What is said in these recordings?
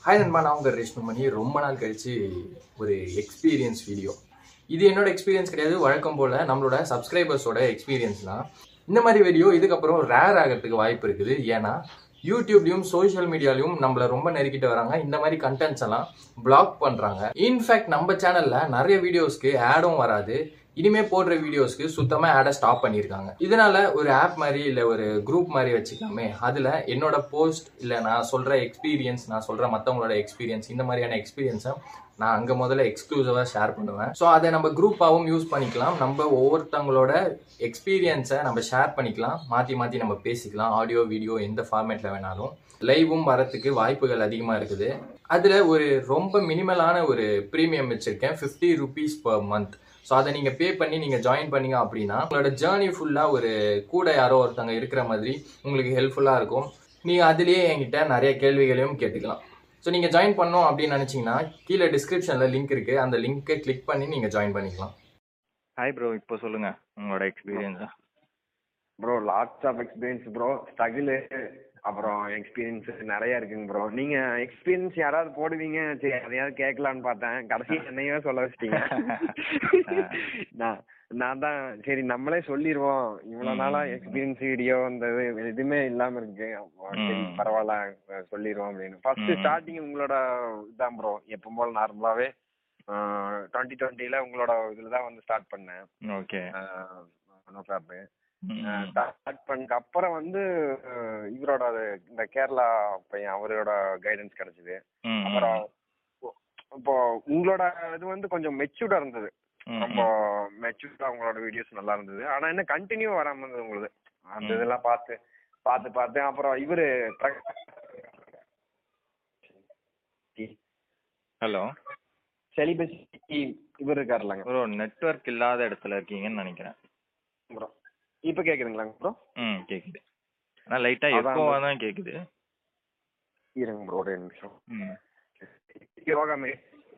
Hi நண்பா நான் உங்கள் ரேஷ்மி மணி ரொம்ப நாள் கழிச்சு ஒரு எக்ஸ்பீரியன்ஸ் வீடியோ இது என்னோட எக்ஸ்பீரியன்ஸ் கிடையாது வழக்கம் போல் நம்மளோட சப்ஸ்கிரைபர்ஸோட எக்ஸ்பீரியன்ஸ் தான் இந்த மாதிரி வீடியோ இதுக்கப்புறம் ரேர் ஆகிறதுக்கு வாய்ப்பு இருக்குது ஏன்னா யூடியூப்லையும் சோஷியல் மீடியாலையும் நம்மள ரொம்ப நெருக்கிட்டு வராங்க இந்த மாதிரி கண்டென்ட்ஸ் எல்லாம் பிளாக் பண்ணுறாங்க இன்ஃபேக்ட் நம்ம சேனலில் நிறைய வீடியோஸ்க்கு ஆடும் வராது இனிமே போடுற வீடியோஸ்க்கு சுத்தமா ஆடை ஸ்டாப் பண்ணியிருக்காங்க இதனால ஒரு ஆப் மாதிரி இல்ல ஒரு குரூப் மாதிரி வச்சுக்கலாமே அதுல என்னோட போஸ்ட் இல்ல நான் சொல்ற எக்ஸ்பீரியன்ஸ் நான் சொல்ற மத்தவங்களோட எக்ஸ்பீரியன்ஸ் இந்த மாதிரியான எக்ஸ்பீரியன்ஸை நான் அங்க முதல்ல எக்ஸ்க்ளூசிவா ஷேர் பண்ணுவேன் ஸோ அதை நம்ம குரூப்பாகவும் யூஸ் பண்ணிக்கலாம் நம்ம ஒவ்வொருத்தவங்களோட எக்ஸ்பீரியன்ஸை நம்ம ஷேர் பண்ணிக்கலாம் மாத்தி மாத்தி நம்ம பேசிக்கலாம் ஆடியோ வீடியோ எந்த ஃபார்மேட்ல வேணாலும் லைவும் வரத்துக்கு வாய்ப்புகள் அதிகமாக இருக்குது அதில் ஒரு ரொம்ப மினிமலான ஒரு ப்ரீமியம் வச்சுருக்கேன் fifty rupees per month so அதை நீங்கள் பே பண்ணி நீங்கள் ஜாயின் பண்ணீங்க அப்படின்னா உங்களோட ஜேர்னி ஃபுல்லாக ஒரு கூட யாரோ ஒருத்தங்க இருக்கிற மாதிரி உங்களுக்கு ஹெல்ப்ஃபுல்லாக இருக்கும் நீங்கள் அதுலேயே என்கிட்ட நிறைய கேள்விகளையும் கேட்டுக்கலாம் ஸோ நீங்கள் ஜாயின் பண்ணோம் அப்படின்னு நினச்சிங்கன்னா கீழே டிஸ்கிரிப்ஷனில் லிங்க் இருக்குது அந்த லிங்க்கை கிளிக் பண்ணி நீங்கள் ஜாயின் பண்ணிக்கலாம் ஹாய் ப்ரோ இப்போ சொல்லுங்க உங்களோட எக்ஸ்பீரியன்ஸா bro lots of experience bro struggle அப்புறம் எக்ஸ்பீரியன்ஸ் நிறைய இருக்குங்க ப்ரோ நீங்க எக்ஸ்பீரியன்ஸ் யாராவது போடுவீங்க சரி அதையாவது கேட்கலான்னு பார்த்தேன் கடைசி என்னையே சொல்ல வச்சிட்டீங்க நான் நான் தான் சரி நம்மளே சொல்லிடுவோம் இவ்வளவு நாளா எக்ஸ்பீரியன்ஸ் வீடியோ இந்த இது எதுவுமே இல்லாம இருக்கு அப்போ சரி ம். பரவாயில்ல அஹ் சொல்லிடுவோம் அப்படின்னு ஃபர்ஸ்ட் ம். ஸ்டார்டிங் உங்களோட இதான் ப்ரோ எப்பவும் போல நார்மலாவே டுவெண்ட்டி டுவெண்ட்டில உங்களோட இதுல தான் வந்து ஸ்டார்ட் பண்ணேன் ஓகே நோஃபேப்பு ஸ்டார்ட் பண்ணக்கு அப்புறம் வந்து அஹ், இவரோட அது இந்த கேரளா பையன் அவரோட கைடன்ஸ் கிடைச்சது அப்புறம் இப்போ- இப்போ உங்களோட இது வந்து கொஞ்சம் மெச்சூர்டா இருந்தது ரொம்ப மெச்சூர்டா உங்களோட வீடியோஸ் நல்லா இருந்தது ஆனா என்ன கண்டினியூ வராம இருந்தது உங்களுக்கு அந்த ம். இதெல்லாம் பார்த்து பார்த்து பார்த்து அப்புறம் இவரு ஹலோ செலிபசி இவர் இருக்காருலங்க ப்ரோ நெட்வொர்க் இல்லாத இடத்துல இருக்கீங்கன்னு நினைக்கிறேன் ப்ரோ இப்ப கேக்குதுங்களாங்க ப்ரோ ம் கேக்குது ஆனா லைட்டா அதான் எக்கோவா தான் கேக்குது இருங்க ப்ரோ ஒரு நிமிஷம் ம் யோகா மே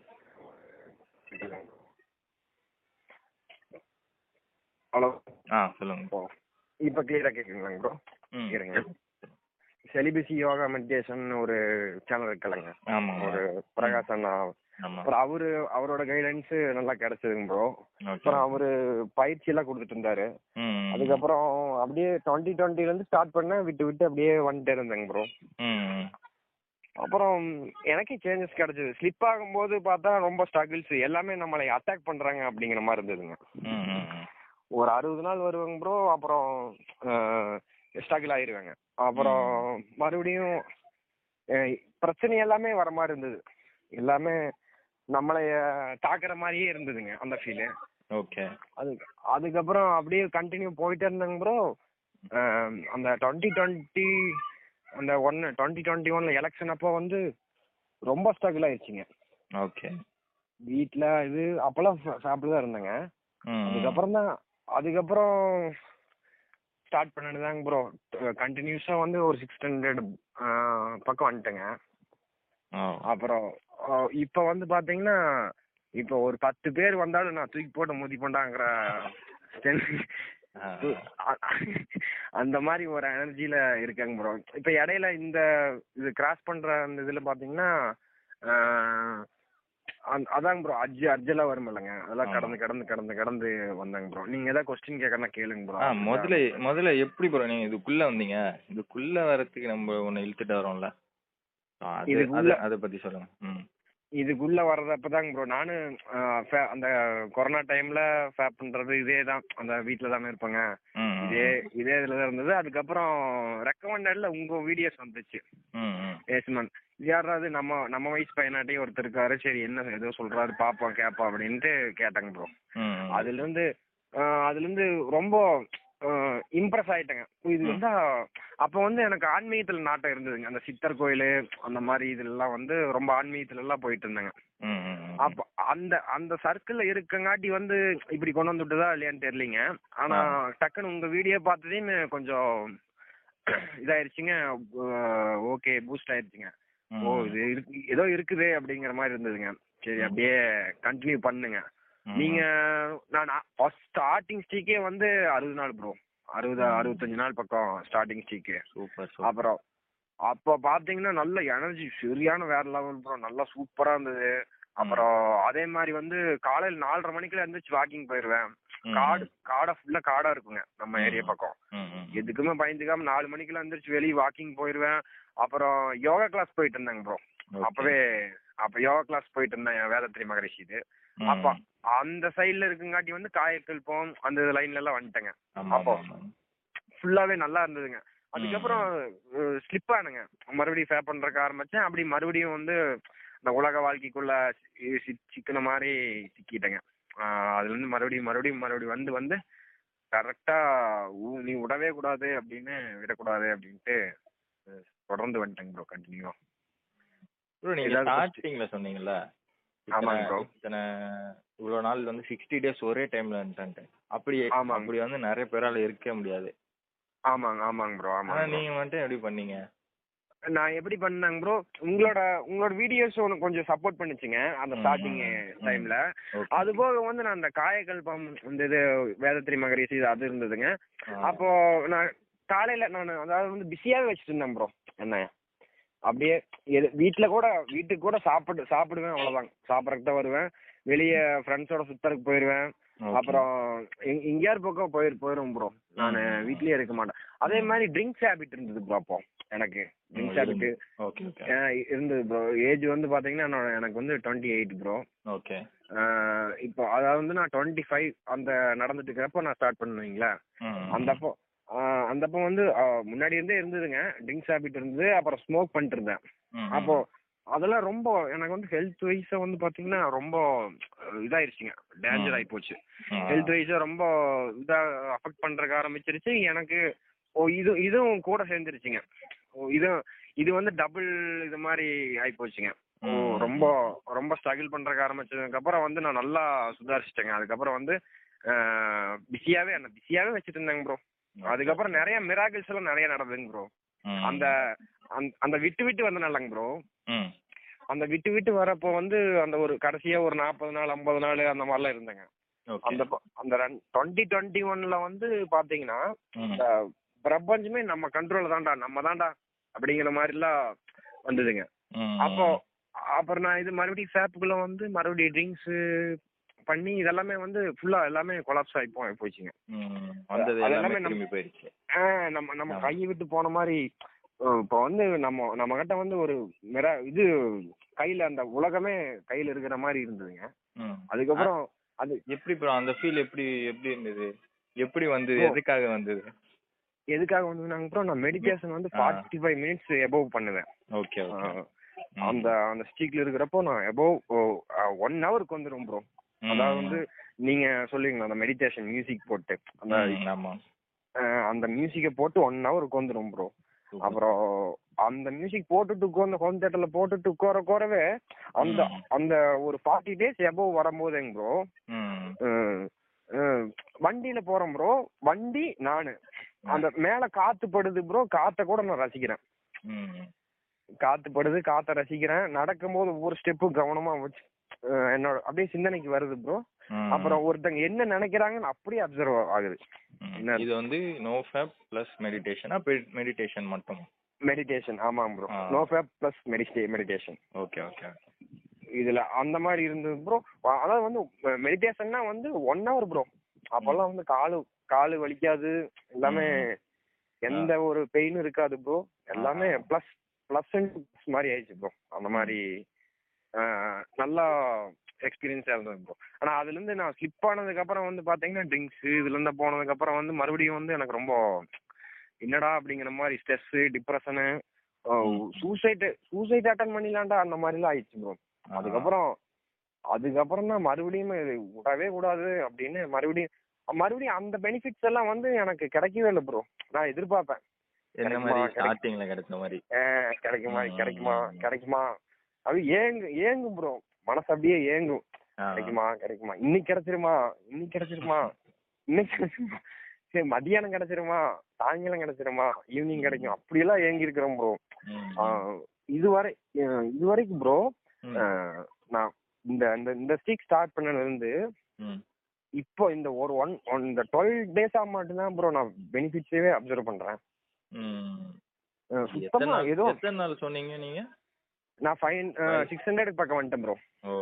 ஹலோ ஆ சொல்லுங்க இப்போ இப்ப கிளியரா கேக்குதுங்களாங்க ப்ரோ ம் இருங்க செலிபசி யோகா மெடிடேஷன் ஒரு சேனல் இருக்கலங்க ஆமா ஒரு பிரகாஷ் அண்ணா ஆமா அப்புறம் அவரு அவரோட கைடன்ஸ் நல்லா கிடைச்சதுங்க ப்ரோ ஓகே அப்புறம் அவரு பயிற்சி எல்லாம் கொடுத்துட்டு இருந்தாரு ம் அதுக்கப்புறம் அப்படியே டுவெண்ட்டி டுவெண்ட்டில இருந்து ஸ்டார்ட் பண்ண விட்டு விட்டு அப்படியே வந்துட்டே இருந்தேங்க ப்ரோ ம் அப்புறம் எனக்கே சேஞ்சஸ் கிடைச்சது ஸ்லிப் ஆகும்போது பார்த்தா ரொம்ப ஸ்ட்ரகிள்ஸ் எல்லாமே நம்மளை அட்டாக் பண்றாங்க அப்படிங்கிற மாதிரி இருந்ததுங்க ம் ம் ம் ஒரு அறுபது நாள் வருவாங்க ப்ரோ அப்புறம் ஸ்ட்ரகிள் ஆயிருவாங்க அப்புறம் மறுபடியும் அஹ், பிரச்சனை எல்லாமே வர மாதிரி இருந்தது எல்லாமே நம்மளை தாக்குற மாதிரியே இருந்ததுங்க அந்த ஃபீலு ஓகே அது அதுக்கப்புறம் அப்படியே கண்டினியூ போயிட்டே இருந்தாங்க ப்ரோ அந்த டுவெண்ட்டி டுவெண்ட்டி அந்த ஒன்று டுவெண்ட்டி டுவெண்ட்டி ஒன்ல எலெக்ஷன் அப்போ வந்து ரொம்ப ஸ்ட்ரகிள் ஆயிடுச்சுங்க ஓகே வீட்டில் இது அப்போல்லாம் ஃபேப்ல தான் இருந்தேங்க ம் அதுக்கப்புறம் தான் அதுக்கப்புறம் ஸ்டார்ட் பண்ணதுதாங்க ப்ரோ கண்டினியூஸாக வந்து ஒரு சிக்ஸ் ஹண்ட்ரட் பக்கம் வந்துட்டேங்க ஓ அப்புறம் அஹ், இப்போ வந்து பாத்தீங்கன்னா இப்போ ஒரு பத்து பேர் வந்தாலும் நான் தூக்கி போட்டு முதி போண்டாங்கிற ஆ. அந்த மாதிரி ஒரு எனர்ஜில இருக்காங்க ப்ரோ இப்போ இடையில இந்த இது கிராஸ் பண்ற அந்த இதுல பாத்தீங்கன்னா அஹ், அந்த- அதாங்க ப்ரோ அர்ஜு அர்ஜெல்லாம் வரும் இல்லைங்க அதெல்லாம் ஆமா. கடந்து கடந்து கடந்து கடந்து வந்தாங்க ப்ரோ நீங்க ஏதாவது கொஸ்டின் கேட்கறனா கேளுங்க ப்ரோ ஆ முதல்ல முதல்ல எப்படி ப்ரோ நீங்க இதுக்குள்ள வந்தீங்க இதுக்குள்ள வரதுக்கு நம்ம ஒண்ணு இழுத்துட்டு வரோம்ல ஆ, அது இதுக்குள்ள- அது- அதை பத்தி சொல்லுங்க ம் இதுக்குள்ள வர்றதப்பதாங்க ப்ரோ நானு அஹ், fa- அந்த கொரோனா டைம்ல ஃபேப் பண்றது இதே தான் அந்த வீட்ல தானே இருப்பாங்க ம் ம், இதே இதே இதுல தான் இருந்தது அதுக்கப்புறம் ரெக்கமெண்டட்ல உங்க வீடியோஸ் வந்துச்சு ம் ம் ஏசுமன் இது யாராவது நம்ம நம்ம வயசு பையனாட்டி ஒருத்தர் இருக்காரு சரி என்ன ஏதோ சொல்றாரு பாப்போம் கேப்போம் அப்படின்ட்டு கேட்டாங்க ப்ரோ ம் ம். அதுல இருந்து அஹ், அதுல இருந்து ரொம்ப இம்ப்ரெஸ் ஆயிட்டேங்க இது ம். வந்து அப்ப வந்து எனக்கு ஆன்மீகத்துல நாட்டம் இருந்ததுங்க அந்த சித்தர் கோயில் அந்த மாதிரி இதுல வந்து ரொம்ப ஆன்மீகத்துல எல்லாம் போயிட்டு இருந்தேங்க ம் ம் ம். அப்ப அந்த அந்த சர்க்கிள்ல இருக்கங்காட்டி வந்து இப்படி கொண்டு வந்து விட்டுதா இல்லையான்னு தெரியலீங்க ஆனா டக்குன்னு உங்க வீடியோ பார்த்ததையும் கொஞ்சம் இதாயிருச்சுங்க ஓகே பூஸ்ட் ஆயிருச்சுங்க ம். ஓ இது இருக்கு ஏதோ இருக்குது அப்படிங்கிற மாதிரி இருந்ததுங்க சரி ம். அப்படியே கண்டினியூ பண்ணுங்க ம். நீங்க நான் ஃபர்ஸ்ட் ஸ்டார்டிங் ஸ்டீக்கே வந்து அறுபது நாள் ப்ரோ அறுபது ம். அறுபத்தஞ்சு நாள் பக்கம் ஸ்டார்டிங் ஸ்டீக்கு சூப்பர் சூப்பர் அப்புறம் அப்போ பாத்தீங்கன்னா நல்ல எனர்ஜி சரியான வேற லெவல் ப்ரோ நல்லா சூப்பரா இருந்தது அப்புறம் அதே மாதிரி வந்து காலையில நாலரை மணிக்குள்ள எந்திரிச்சு வாக்கிங் போயிருவேன் ம். காடு காடை ஃபுல்லா காடா இருக்குங்க நம்ம ம். ஏரியா பக்கம் ம், ம். எதுக்குமே பயந்துக்காம நாலு மணிக்கெல்லாம் எந்திரிச்சு வெளியே வாக்கிங் போயிருவேன் அப்புறம் யோகா கிளாஸ் போயிட்டு இருந்தேங்க ப்ரோ Okay. அப்பவே அப்ப யோகா கிளாஸ் போயிட்டு இருந்தேன் என் வேதத்திரி மகரிஷி இது ம். அப்ப அந்த சைடுல இருக்குங்காட்டி வந்து காயக்கல்பம் அந்த லைன்ல எல்லாம் வந்துட்டேங்க ஆமா, அப்போ ஆமா, ஆமா. ஃபுல்லாவே நல்லா இருந்ததுங்க அதுக்கப்புறம் ஸ்லிப் ஆனுங்க மறுபடியும் ஃபே பண்றதுக்கு ஆரம்பிச்சேன் அப்படி மறுபடியும் வந்து இந்த உலக வாழ்க்கைக்குள்ள சி- சி- சிக்கின மாதிரி சிக்கிட்டேங்க ஆஹ் அதுல இருந்து மறுபடியும் மறுபடியும் மறுபடியும் வந்து வந்து கரெக்டா நீ விடவே கூடாது அப்படின்னு விடக்கூடாது அப்படின்ட்டு அஹ் தொடர்ந்து வந்துட்டேங்க ப்ரோ கண்டினியூவா bro நீங்க ஏதாவது first- ஸ்டார்டிங்ல சொன்னீங்கல்ல ஆமாங்க இத்தனை bro. இத்தனை இவ்வளவு நாள் வந்து சிக்ஸ்டி டேஸ் ஒரே டைம்ல இருந்துட்டு அப்படி ஆமாங்க. அப்படி வந்து நிறைய பேரால இருக்கவே முடியாது ஆமாங்க ஆமாங்க ப்ரோ ஆனா ஆமாங்க bro. நீங்க மட்டும் எப்படி பண்ணீங்க நான் எப்படி பண்ணேங்க ப்ரோ உங்களோட உங்களோட வீடியோஸ் உனக்கு கொஞ்சம் சப்போர்ட் பண்ணுச்சுங்க அந்த ம், ஸ்டார்டிங் ம், ம். டைம்ல Okay. அது போக வந்து நான் அந்த காயக்கல்பம் இந்த இது வேதத்திரி மகரிஷி இது அது இருந்ததுங்க ஆ. அப்போ நான் காலையில நான் அதாவது வந்து பிஸியாவே வச்சுட்டு இருந்தேன் ப்ரோ என்ன அப்படியே எது வீட்டுல கூட வீட்டுக்கு கூட சாப்பிட்டு சாப்பிடுவேன் அவ்வளவுதாங்க சாப்பிடறதுக்கு தான் வருவேன் வெளியே ஃப்ரெண்ட்ஸோட சுத்தறதுக்கு போயிருவேன் Okay. அப்புறம் எங்க- எங்கேயாவது பக்கம் போயிரு போயிரும் ப்ரோ நான் ம். வீட்லயே இருக்க மாட்டேன் அதே மாதிரி ட்ரிங்க்ஸ் ஹேபிட் இருந்தது ப்ரோ அப்போ எனக்கு ட்ரிங்க்ஸ் ஹேபிட் ஓகே ஓகே இருந்தது ப்ரோ ஏஜ் வந்து பாத்தீங்கன்னா நான் எனக்கு வந்து டுவெண்ட்டி எயிட் ப்ரோ ஓகே இப்போ அதாவது வந்து நான் டுவெண்ட்டி ஃபைவ் அந்த நடந்துட்டு இருக்கிறப்போ நான் ஸ்டார்ட் பண்ணுவீங்களா அந்தப்போ ஆஹ் அந்தப்போ வந்து ஆஹ் முன்னாடி இருந்தே இருந்ததுங்க ட்ரிங்க்ஸ் ஹேபிட் இருந்தது அப்புறம் ஸ்மோக் பண்ணிட்டு இருந்தேன் அப்போ அதெல்லாம் ரொம்ப எனக்கு வந்து ஹெல்த் வைஸா வந்து பாத்தீங்கன்னா ரொம்ப அஹ், இதாயிருச்சுங்க டேஞ்சர் ஆகி போச்சு ஹெல்த் வைஸா ரொம்ப இதா அஃபெக்ட் பண்றதுக்கு ஆரம்பிச்சிருச்சு எனக்கு ஓ இது இதுவும் கூட சேர்ந்துருச்சுங்க ஓ இது இது வந்து டபுள் இது மாதிரி ஆகி போச்சுங்க ஓ ரொம்ப ரொம்ப ஸ்ட்ரகிள் பண்றதுக்கு ஆரம்பிச்சதுக்கு அப்புறம் வந்து நான் நல்லா சுதாரிச்சிட்டேங்க அதுக்கப்புறம் வந்து பிஸியாவே என்ன பிஸியாவே வச்சுட்டு இருந்தேங்க ப்ரோ அதுக்கப்புறம் நிறைய மிராக்கிள்ஸ் எல்லாம் நிறைய நடந்ததுங்க ப்ரோ அந்த அந்த- அந்த விட்டு விட்டு வந்தனாலங்க ப்ரோ ம் அந்த விட்டு விட்டு வரப்போ வந்து அந்த ஒரு கடைசியா ஒரு நாற்பது நாள் ஐம்பது நாள் அந்த மாதிரிலாம் இருந்தேங்க ஓகே அந்த ப- அந்த டுவெண்ட்டி டுவெண்ட்டி ஒன்ல வந்து பாத்தீங்கன்னா இந்த பிரபஞ்சமே நம்ம கண்ட்ரோல் தான்டா நம்ம தான்டா அப்படிங்கிற மாதிரிலாம் வந்ததுங்க அப்போ அப்புறம் நான் இது மறுபடியும் ஃபேப்புக்குள்ள வந்து மறுபடியும் ட்ரிங்க்ஸ் பண்ணி இதெல்லாமே வந்து ஃபுல்லா எல்லாமே கொலாப்ஸ் ஆகி போ போச்சுங்க வந்தது அது எல்லாமே எல்லாமே நம்ம- திரும்பி போயிடுச்சு ஆ, நம்ம நம்ம ஆமா. கையை விட்டு போன மாதிரி அஹ், இப்போ வந்து நம்ம நம்ம கிட்ட வந்து ஒரு மிர இது கையில அந்த உலகமே கையில இருக்கிற மாதிரி இருந்ததுங்க ம். அதுக்கப்புறம் அது எப்படி ப்ரோ அந்த ஃபீல் எப்படி எப்படி இருந்தது எப்படி வந்தது Bro. எதுக்காக வந்தது எதுக்காக வந்ததுனாங்க அப்புறம் நான் மெடிடேஷன் வந்து ஆ. ஃபார்ட்டி ஃபைவ் மினிட்ஸ் எபோவ் பண்ணுவேன் ஓகே ஓகே ஆ, அந்த அந்த ஸ்டீக்ல இருக்கிறப்போ நான் எபோவ் ஒன் ஹவருக்கு வந்துரும் ப்ரோ அதாவது வந்து நீங்க சொல்லுவீங்களா அந்த மெடிடேஷன் மியூசிக் போட்டு அந்த ஆமா அஹ், அந்த மியூசிக்கை போட்டு ஒன் ஹவருக்கு வந்துரும் ப்ரோ அப்புறம் அந்த மியூசிக் போட்டுட்டு உட்காந்து ஹோம் தியேட்டர்ல போட்டுட்டு உட்கார உட்காரவே அந்த ம். அந்த ஒரு ஃபார்ட்டி டேஸ் எபோவ் வரும்போதுங்க ப்ரோ ம் வண்டியில போறேன் ப்ரோ வண்டி நானு அந்த மேல காத்து படுது ப்ரோ காத்த கூட நான் ரசிக்கிறேன் ம் காத்து படுது காத்த ரசிக்கிறேன் நடக்கும்போது ஒவ்வொரு ஸ்டெப்பும் கவனமா வச்சு அஹ், என்னோட அப்படியே சிந்தனைக்கு வருது ப்ரோ ம். அப்புறம் ஒருத்தங்க என்ன நினைக்கிறாங்கன்னு அப்படியே அப்சர்வ் ஆகுது ம். என்ன- இது வந்து நோ ஃபேப் பிளஸ் மெடிடேஷனா மெடிடேஷன் மட்டும் மெடிடேஷன் ஆமாம் ப்ரோ ஆ. நோ ஃபேப் பிளஸ் மெடிடே மெடிடேஷன் ஓகே ஓகே இதுல அந்த மாதிரி இருந்தது ப்ரோ அதாவது வந்து மெடிடேஷன்னா வந்து ஒன் ஹவர் ப்ரோ அப்பெல்லாம் வந்து காலு காலு வலிக்காது எல்லாமே எந்த ஒரு பெயினும் இருக்காது ப்ரோ எல்லாமே ஆ. பிளஸ் பிளஸ் மாதிரி ஆயிடுச்சு ப்ரோ அந்த மாதிரி ஆஹ், நல்லா எக்ஸ்பீரியன்ஸா இருந்தது ப்ரோ ஆனா அதுல இருந்து நான் ஸ்லிப் ஆனதுக்கு அப்புறம் வந்து பாத்தீங்கன்னா ட்ரிங்க்ஸ் இதுல இருந்து போனதுக்கு அப்புறம் வந்து மறுபடியும் வந்து எனக்கு ரொம்ப என்னடா அப்படிங்கிற மாதிரி ஸ்ட்ரெஸ் டிப்ரெஷனு சூசைட் சூசைட் அட்டன் பண்ணிடலாம்டா அந்த மாதிரிலாம் ஆயிடுச்சு ப்ரோ அதுக்கப்புறம் அதுக்கப்புறம் தான் மறுபடியும் இது விடவே கூடாது அப்படின்னு மறுபடியும் மறுபடியும் அந்த பெனிஃபிட்ஸ் எல்லாம் வந்து எனக்கு கிடைக்கவே இல்லை ப்ரோ நான் எதிர்பார்ப்பேன் என்ன கிடைக்குமா, மாதிரி கிடை- ஸ்டார்டிங்ல கிடைச்ச மாதிரி அஹ் கிடைக்குமா ம், கிடைக்குமா ம். கிடைக்குமா அது ஏங்கு ஏங்கும் ப்ரோ மனசு அப்படியே ஏங்கும் ஆ. கிடைக்குமா கிடைக்குமா இன்னைக்கு கிடைச்சிருமா இன்னைக்கு கிடைச்சிருமா இன்னைக்கு கிடைச்சிருமா சரி மதியானம் கிடைச்சிருமா சாயங்காலம் கிடைச்சிருமா ஈவினிங் கிடைக்கும் அப்படியெல்லாம் ஏங்கி இருக்கிறோம் ப்ரோ ம். இதுவரை அஹ் இதுவரைக்கும் ப்ரோ ம். நான் இந்த இந்த இந்த ஸ்டீக் ஸ்டார்ட் பண்ணதுல இருந்து ம். இப்போ இந்த ஒரு ஒன் ஒன் இந்த டுவெல் டேஸா மட்டும்தான் ப்ரோ நான் பெனிஃபிட்ஸவே அப்சர்வ் பண்றேன் ம். அஹ் எத்தனை சுத்தமா நாள் ஏதோ எத்தனை நாள் சொன்னீங்க நீங்க நான் ஃபைவ் Five. சிக்ஸ் ஹண்ட்ரட் பக்கம் வந்துட்டேன் ப்ரோ ஓ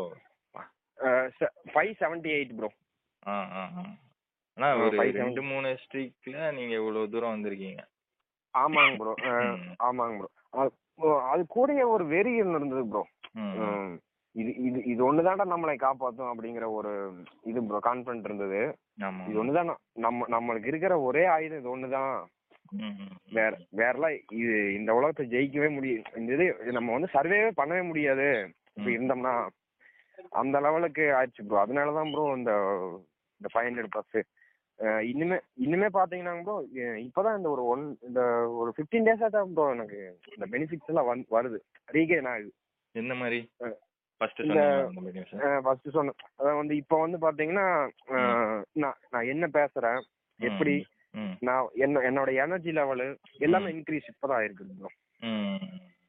ஃபைவ் செவன்டி எயிட் ப்ரோ ஆ ஆ ஆ ஆனா ஆ, ஒரு five ரெண்டு மூணு ஸ்ட்ரீக்ல நீங்க இவ்வளவு தூரம் வந்திருக்கீங்க ஆமாங்க ப்ரோ ம். ஆமாங்க ப்ரோ அது கூடயே ஒரு வெறி இருந்தது ப்ரோ ம். இது இது இது ஒண்ணுதான்டா நம்மளை காப்பாத்தும் அப்படிங்கிற ஒரு இது ப்ரோ கான்ஃபிடன்ட் இருந்தது ஆமா இது ஒண்ணுதான் ந- நம்ம நம்மளுக்கு இருக்கிற ஒரே ஆயுதம் இது ஒண்ணுதான் ம், ம். வேற வேறலாம் இது இந்த உலகத்தை ஜெயிக்கவே முடியும் இந்த இது இது நம்ம வந்து சர்வேவே பண்ணவே முடியாது இப்படி ம். இருந்தோம்னா அந்த லெவலுக்கு ஆயிடுச்சு ப்ரோ அதனாலதான் ப்ரோ இந்த இந்த ஃபைவ் ஹண்ட்ரட் பஸ் இனிமே இனிமே பாத்தீங்கன்னா ப்ரோ இப்பதான் இந்த ஒரு ஒன் இந்த ஒரு ஃபிஃப்டீன் டேஸா தான் ப்ரோ எனக்கு இந்த பெனிஃபிட்ஸ் எல்லாம் வந்து வருது ரீகெயின் ஆகுது என்ன மாதிரி அஹ், ஃபர்ஸ்ட் இந்த- சொன்னீங்க அந்த benefits. ஃபர்ஸ்ட் சொன்ன அதான் வந்து இப்போ வந்து பாத்தீங்கன்னா அஹ், நான் நான் என்ன பேசுறேன் எப்படி ம், நான் என்ன என்னோட எனர்ஜி லெவலு எல்லாமே இன்க்ரீஸ் இப்பதான் ஆயிருக்கு ப்ரோ ம்.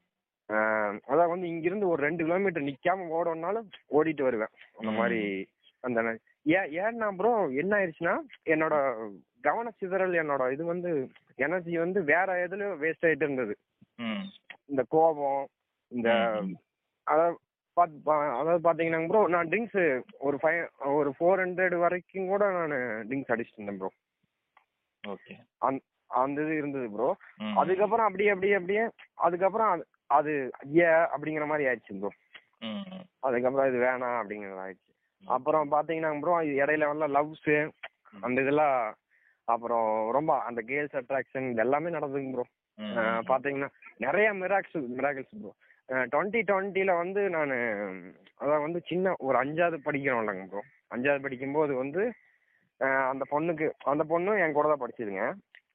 அதான் வந்து இங்கிருந்து ஒரு ரெண்டு கிலோமீட்டர் நிக்காம ஓடணும்னாலும் ஓடிட்டு வருவேன் அந்த ம். மாதிரி அந்த ந- ஏன் ஏன்னா ப்ரோ என்ன ஆயிடுச்சுன்னா என்னோட கவன சிதறல் என்னோட இது வந்து எனர்ஜி வந்து வேற எதுல வேஸ்ட் ஆயிட்டு இருந்தது ம். இந்த கோபம் இந்த ம். அதாவது பாத்- பா- அதாவது பாத்தீங்கன்னா ப்ரோ நான் ட்ரிங்க்ஸ் ஒரு ஃபைவ் ஒரு ஃபோர் ஹண்ட்ரட் வரைக்கும் கூட நான் ட்ரிங்க்ஸ் அடிச்சிட்டு இருந்தேன் ப்ரோ ஓகே அந்த இது இருந்தது ப்ரோ ம். அதுக்கப்புறம் அப்படியே அப்படியே அப்படியே அதுக்கப்புறம் அது- அது ஏ அப்படிங்கிற மாதிரி ஆயிடுச்சு ப்ரோ ம், ம். அதுக்கப்புறம் இது வேணாம் அப்படிங்கிறது ஆயிடுச்சு அப்புறம் பாத்தீங்கன்னா ப்ரோ இடையில வந்து லவ்ஸ் அந்த இதெல்லாம் அப்புறம் ரொம்ப அந்த கேர்ள்ஸ் அட்ராக்ஷன் இது எல்லாமே நடந்ததுங்க ப்ரோ ம். பாத்தீங்கன்னா நிறைய மிராக்ஸ் மிராக்கிள்ஸ் ப்ரோ டுவெண்ட்டி டுவெண்ட்டில வந்து நான் அதான் வந்து சின்ன ஒரு அஞ்சாவது படிக்கிறோம்லங்க ப்ரோ அஞ்சாவது படிக்கும்போது வந்து அஹ், அந்த பொண்ணுக்கு அந்த பொண்ணு என் கூட தான் படிச்சதுங்க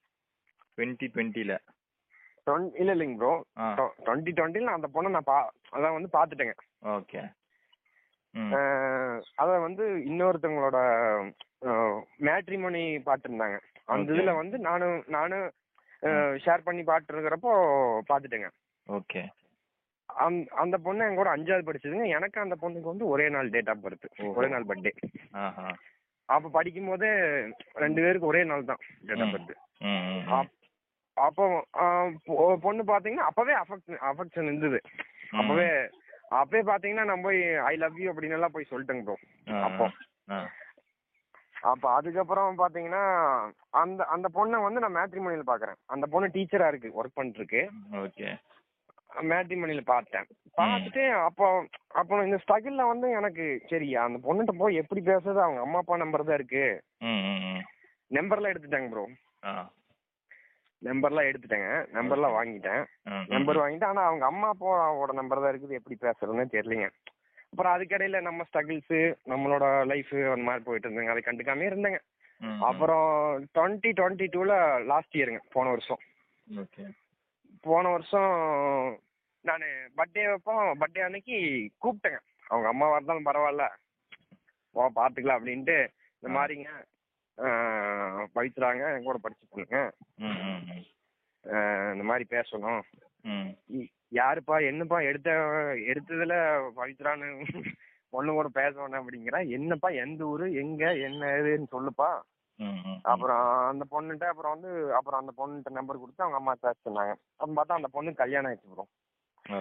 2020 ல Twen- இல்ல இல்லைங்க ப்ரோ ஆ டுவெண்ட்டி டுவெண்ட்டில அந்த பொண்ணை நான் பா அதான் வந்து பாத்துட்டேங்க ஓகே ம் அஹ் அத வந்து இன்னொருத்தவங்களோட மேட்ரிமோனி பாத்துருந்தாங்க அந்த Okay. இதுல வந்து நானும் நானும் ஷேர் பண்ணி பாட்டு இருக்கிறப்போ பாத்துட்டேங்க ஓகே அந்த அந்த பொண்ணு என் கூட அஞ்சாவது படிச்சதுங்க எனக்கு அந்த பொண்ணுக்கு வந்து ஒரே நாள் டேட் ஆஃப் பர்த் ஓஹோ. ஒரே நாள் பர்த்டே ஆஹா அப்ப படிக்கும் போதே ரெண்டு பேருக்கு ஒரே நாள் தான் டேட் ஆஃப் ம். பர்த் ம், ம், ம். அப்போ ஆஹ் பொ- பொண்ணு பாத்தீங்கன்னா அப்பவே அஃபெக்ஷன் அஃபெக்ஷன் இருந்தது அப்பவே அப்பவே பாத்தீங்கன்னா நான் போய் ஐ லவ் யூ அப்படின்னு எல்லாம் போய் சொல்லிட்டேங்க ப்ரோ ஆ, அப்போ ஆ. அப்ப அதுக்கப்புறம் பாத்தீங்கன்னா அந்த அந்த பொண்ணை வந்து நான் மேட்ரிமோனியில பாக்குறேன் அந்த பொண்ணு டீச்சரா இருக்கு ஒர்க் பண்ணிட்டு இருக்கு ஓகே மேட்ரிமோனியில பார்த்தேன் பார்த்துட்டு அப்போ அப்போ இந்த ஸ்ட்ரகிள்ல வந்து எனக்கு சரி அந்த பொண்ணுகிட்ட போய் எப்படி பேசுறது அவங்க அம்மா அப்பா நம்பர் தான் இருக்கு ம் ம் ம் நம்பர்லாம் எடுத்துட்டாங்க ப்ரோ ஆ நம்பர்லாம் எடுத்துட்டேங்க நம்பர்லாம் வாங்கிட்டேன் ம், ம். நம்பர் வாங்கிட்டு ஆனா அவங்க அம்மா அப்பாவோட நம்பர் தான் இருக்குது எப்படி பேசுறதுன்னு தெரியலங்க அப்புறம் அதுக்கடையில நம்ம ஸ்ட்ரகிள்ஸ் நம்மளோட லைஃப் அந்த மாதிரி போயிட்டு இருந்தேங்க அதை கண்டுக்காம இருந்தேங்க ம், ம். அப்புறம் டுவெண்ட்டி டுவெண்ட்டி டூல லாஸ்ட் இயருங்க போன வருஷம் ஓகே போன வருஷம் நான் பர்த்டே அப்போ பர்த்டே அன்னைக்கு கூப்பிட்டேங்க அவங்க அம்மா இருந்தாலும் பரவாயில்ல வா பார்த்துக்கலாம் அப்படின்ட்டு இந்த ஆ. மாதிரிங்க ஆஹ், பவித்ராங்க என் கூட படிச்சு பொண்ணுங்க ம் ம் ம். ஆஹ், இந்த மாதிரி பேசணும் ம் இ- யாருப்பா என்னப்பா எடுத்த எடுத்ததுல பவித்ரான்னு பொண்ணு கூட பேசணும் அப்படிங்கிற என்னப்பா எந்த ஊரு எங்க என்ன ஏதுன்னு சொல்லுப்பா ம், ம். அப்புறம் அந்த பொண்ணுகிட்ட அப்புறம் வந்து அப்புறம் அந்த பொண்ணுகிட்ட நம்பர் கொடுத்து அவங்க அம்மா பேச சொன்னாங்க அப்புறம் பார்த்தா அந்த பொண்ணு கல்யாணம் ஆயிடுச்சு ப்ரோ ஓ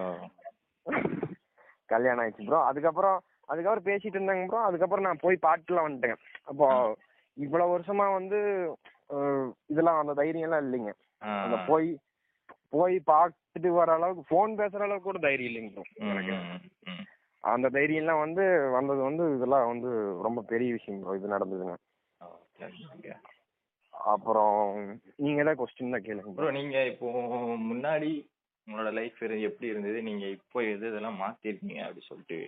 கல்யாணம் ஆயிடுச்சு ப்ரோ அதுக்கப்புறம் அதுக்கப்புறம் பேசிட்டு இருந்தாங்க ப்ரோ அதுக்கப்புறம் நான் போய் பாட்டுலாம் வந்துட்டேங்க அப்போ இவ்வளவு வருஷமா வந்து அஹ், இதெல்லாம் அந்த தைரியம் எல்லாம் இல்லைங்க ஆ. அந்த போய் போய் பார்த்துட்டு வர அளவுக்கு ஃபோன் பேசுற அளவுக்கு கூட தைரியம் இல்லைங்க ப்ரோ ம், எனக்கு ம், ம். அந்த தைரியம்லாம் வந்து வந்தது வந்து இதெல்லாம் வந்து ரொம்ப பெரிய விஷயம் ப்ரோ இது நடந்ததுங்க ஓகே ஓகே அப்புறம் நீங்க ஏதாவது கொஸ்டின் தான் கேளுங்க ப்ரோ நீங்க இப்போ முன்னாடி உங்களோட லைஃப் எப்படி இருந்தது நீங்க இப்போ எது இதெல்லாம் மாத்திருக்கீங்க அப்படி சொல்லிட்டு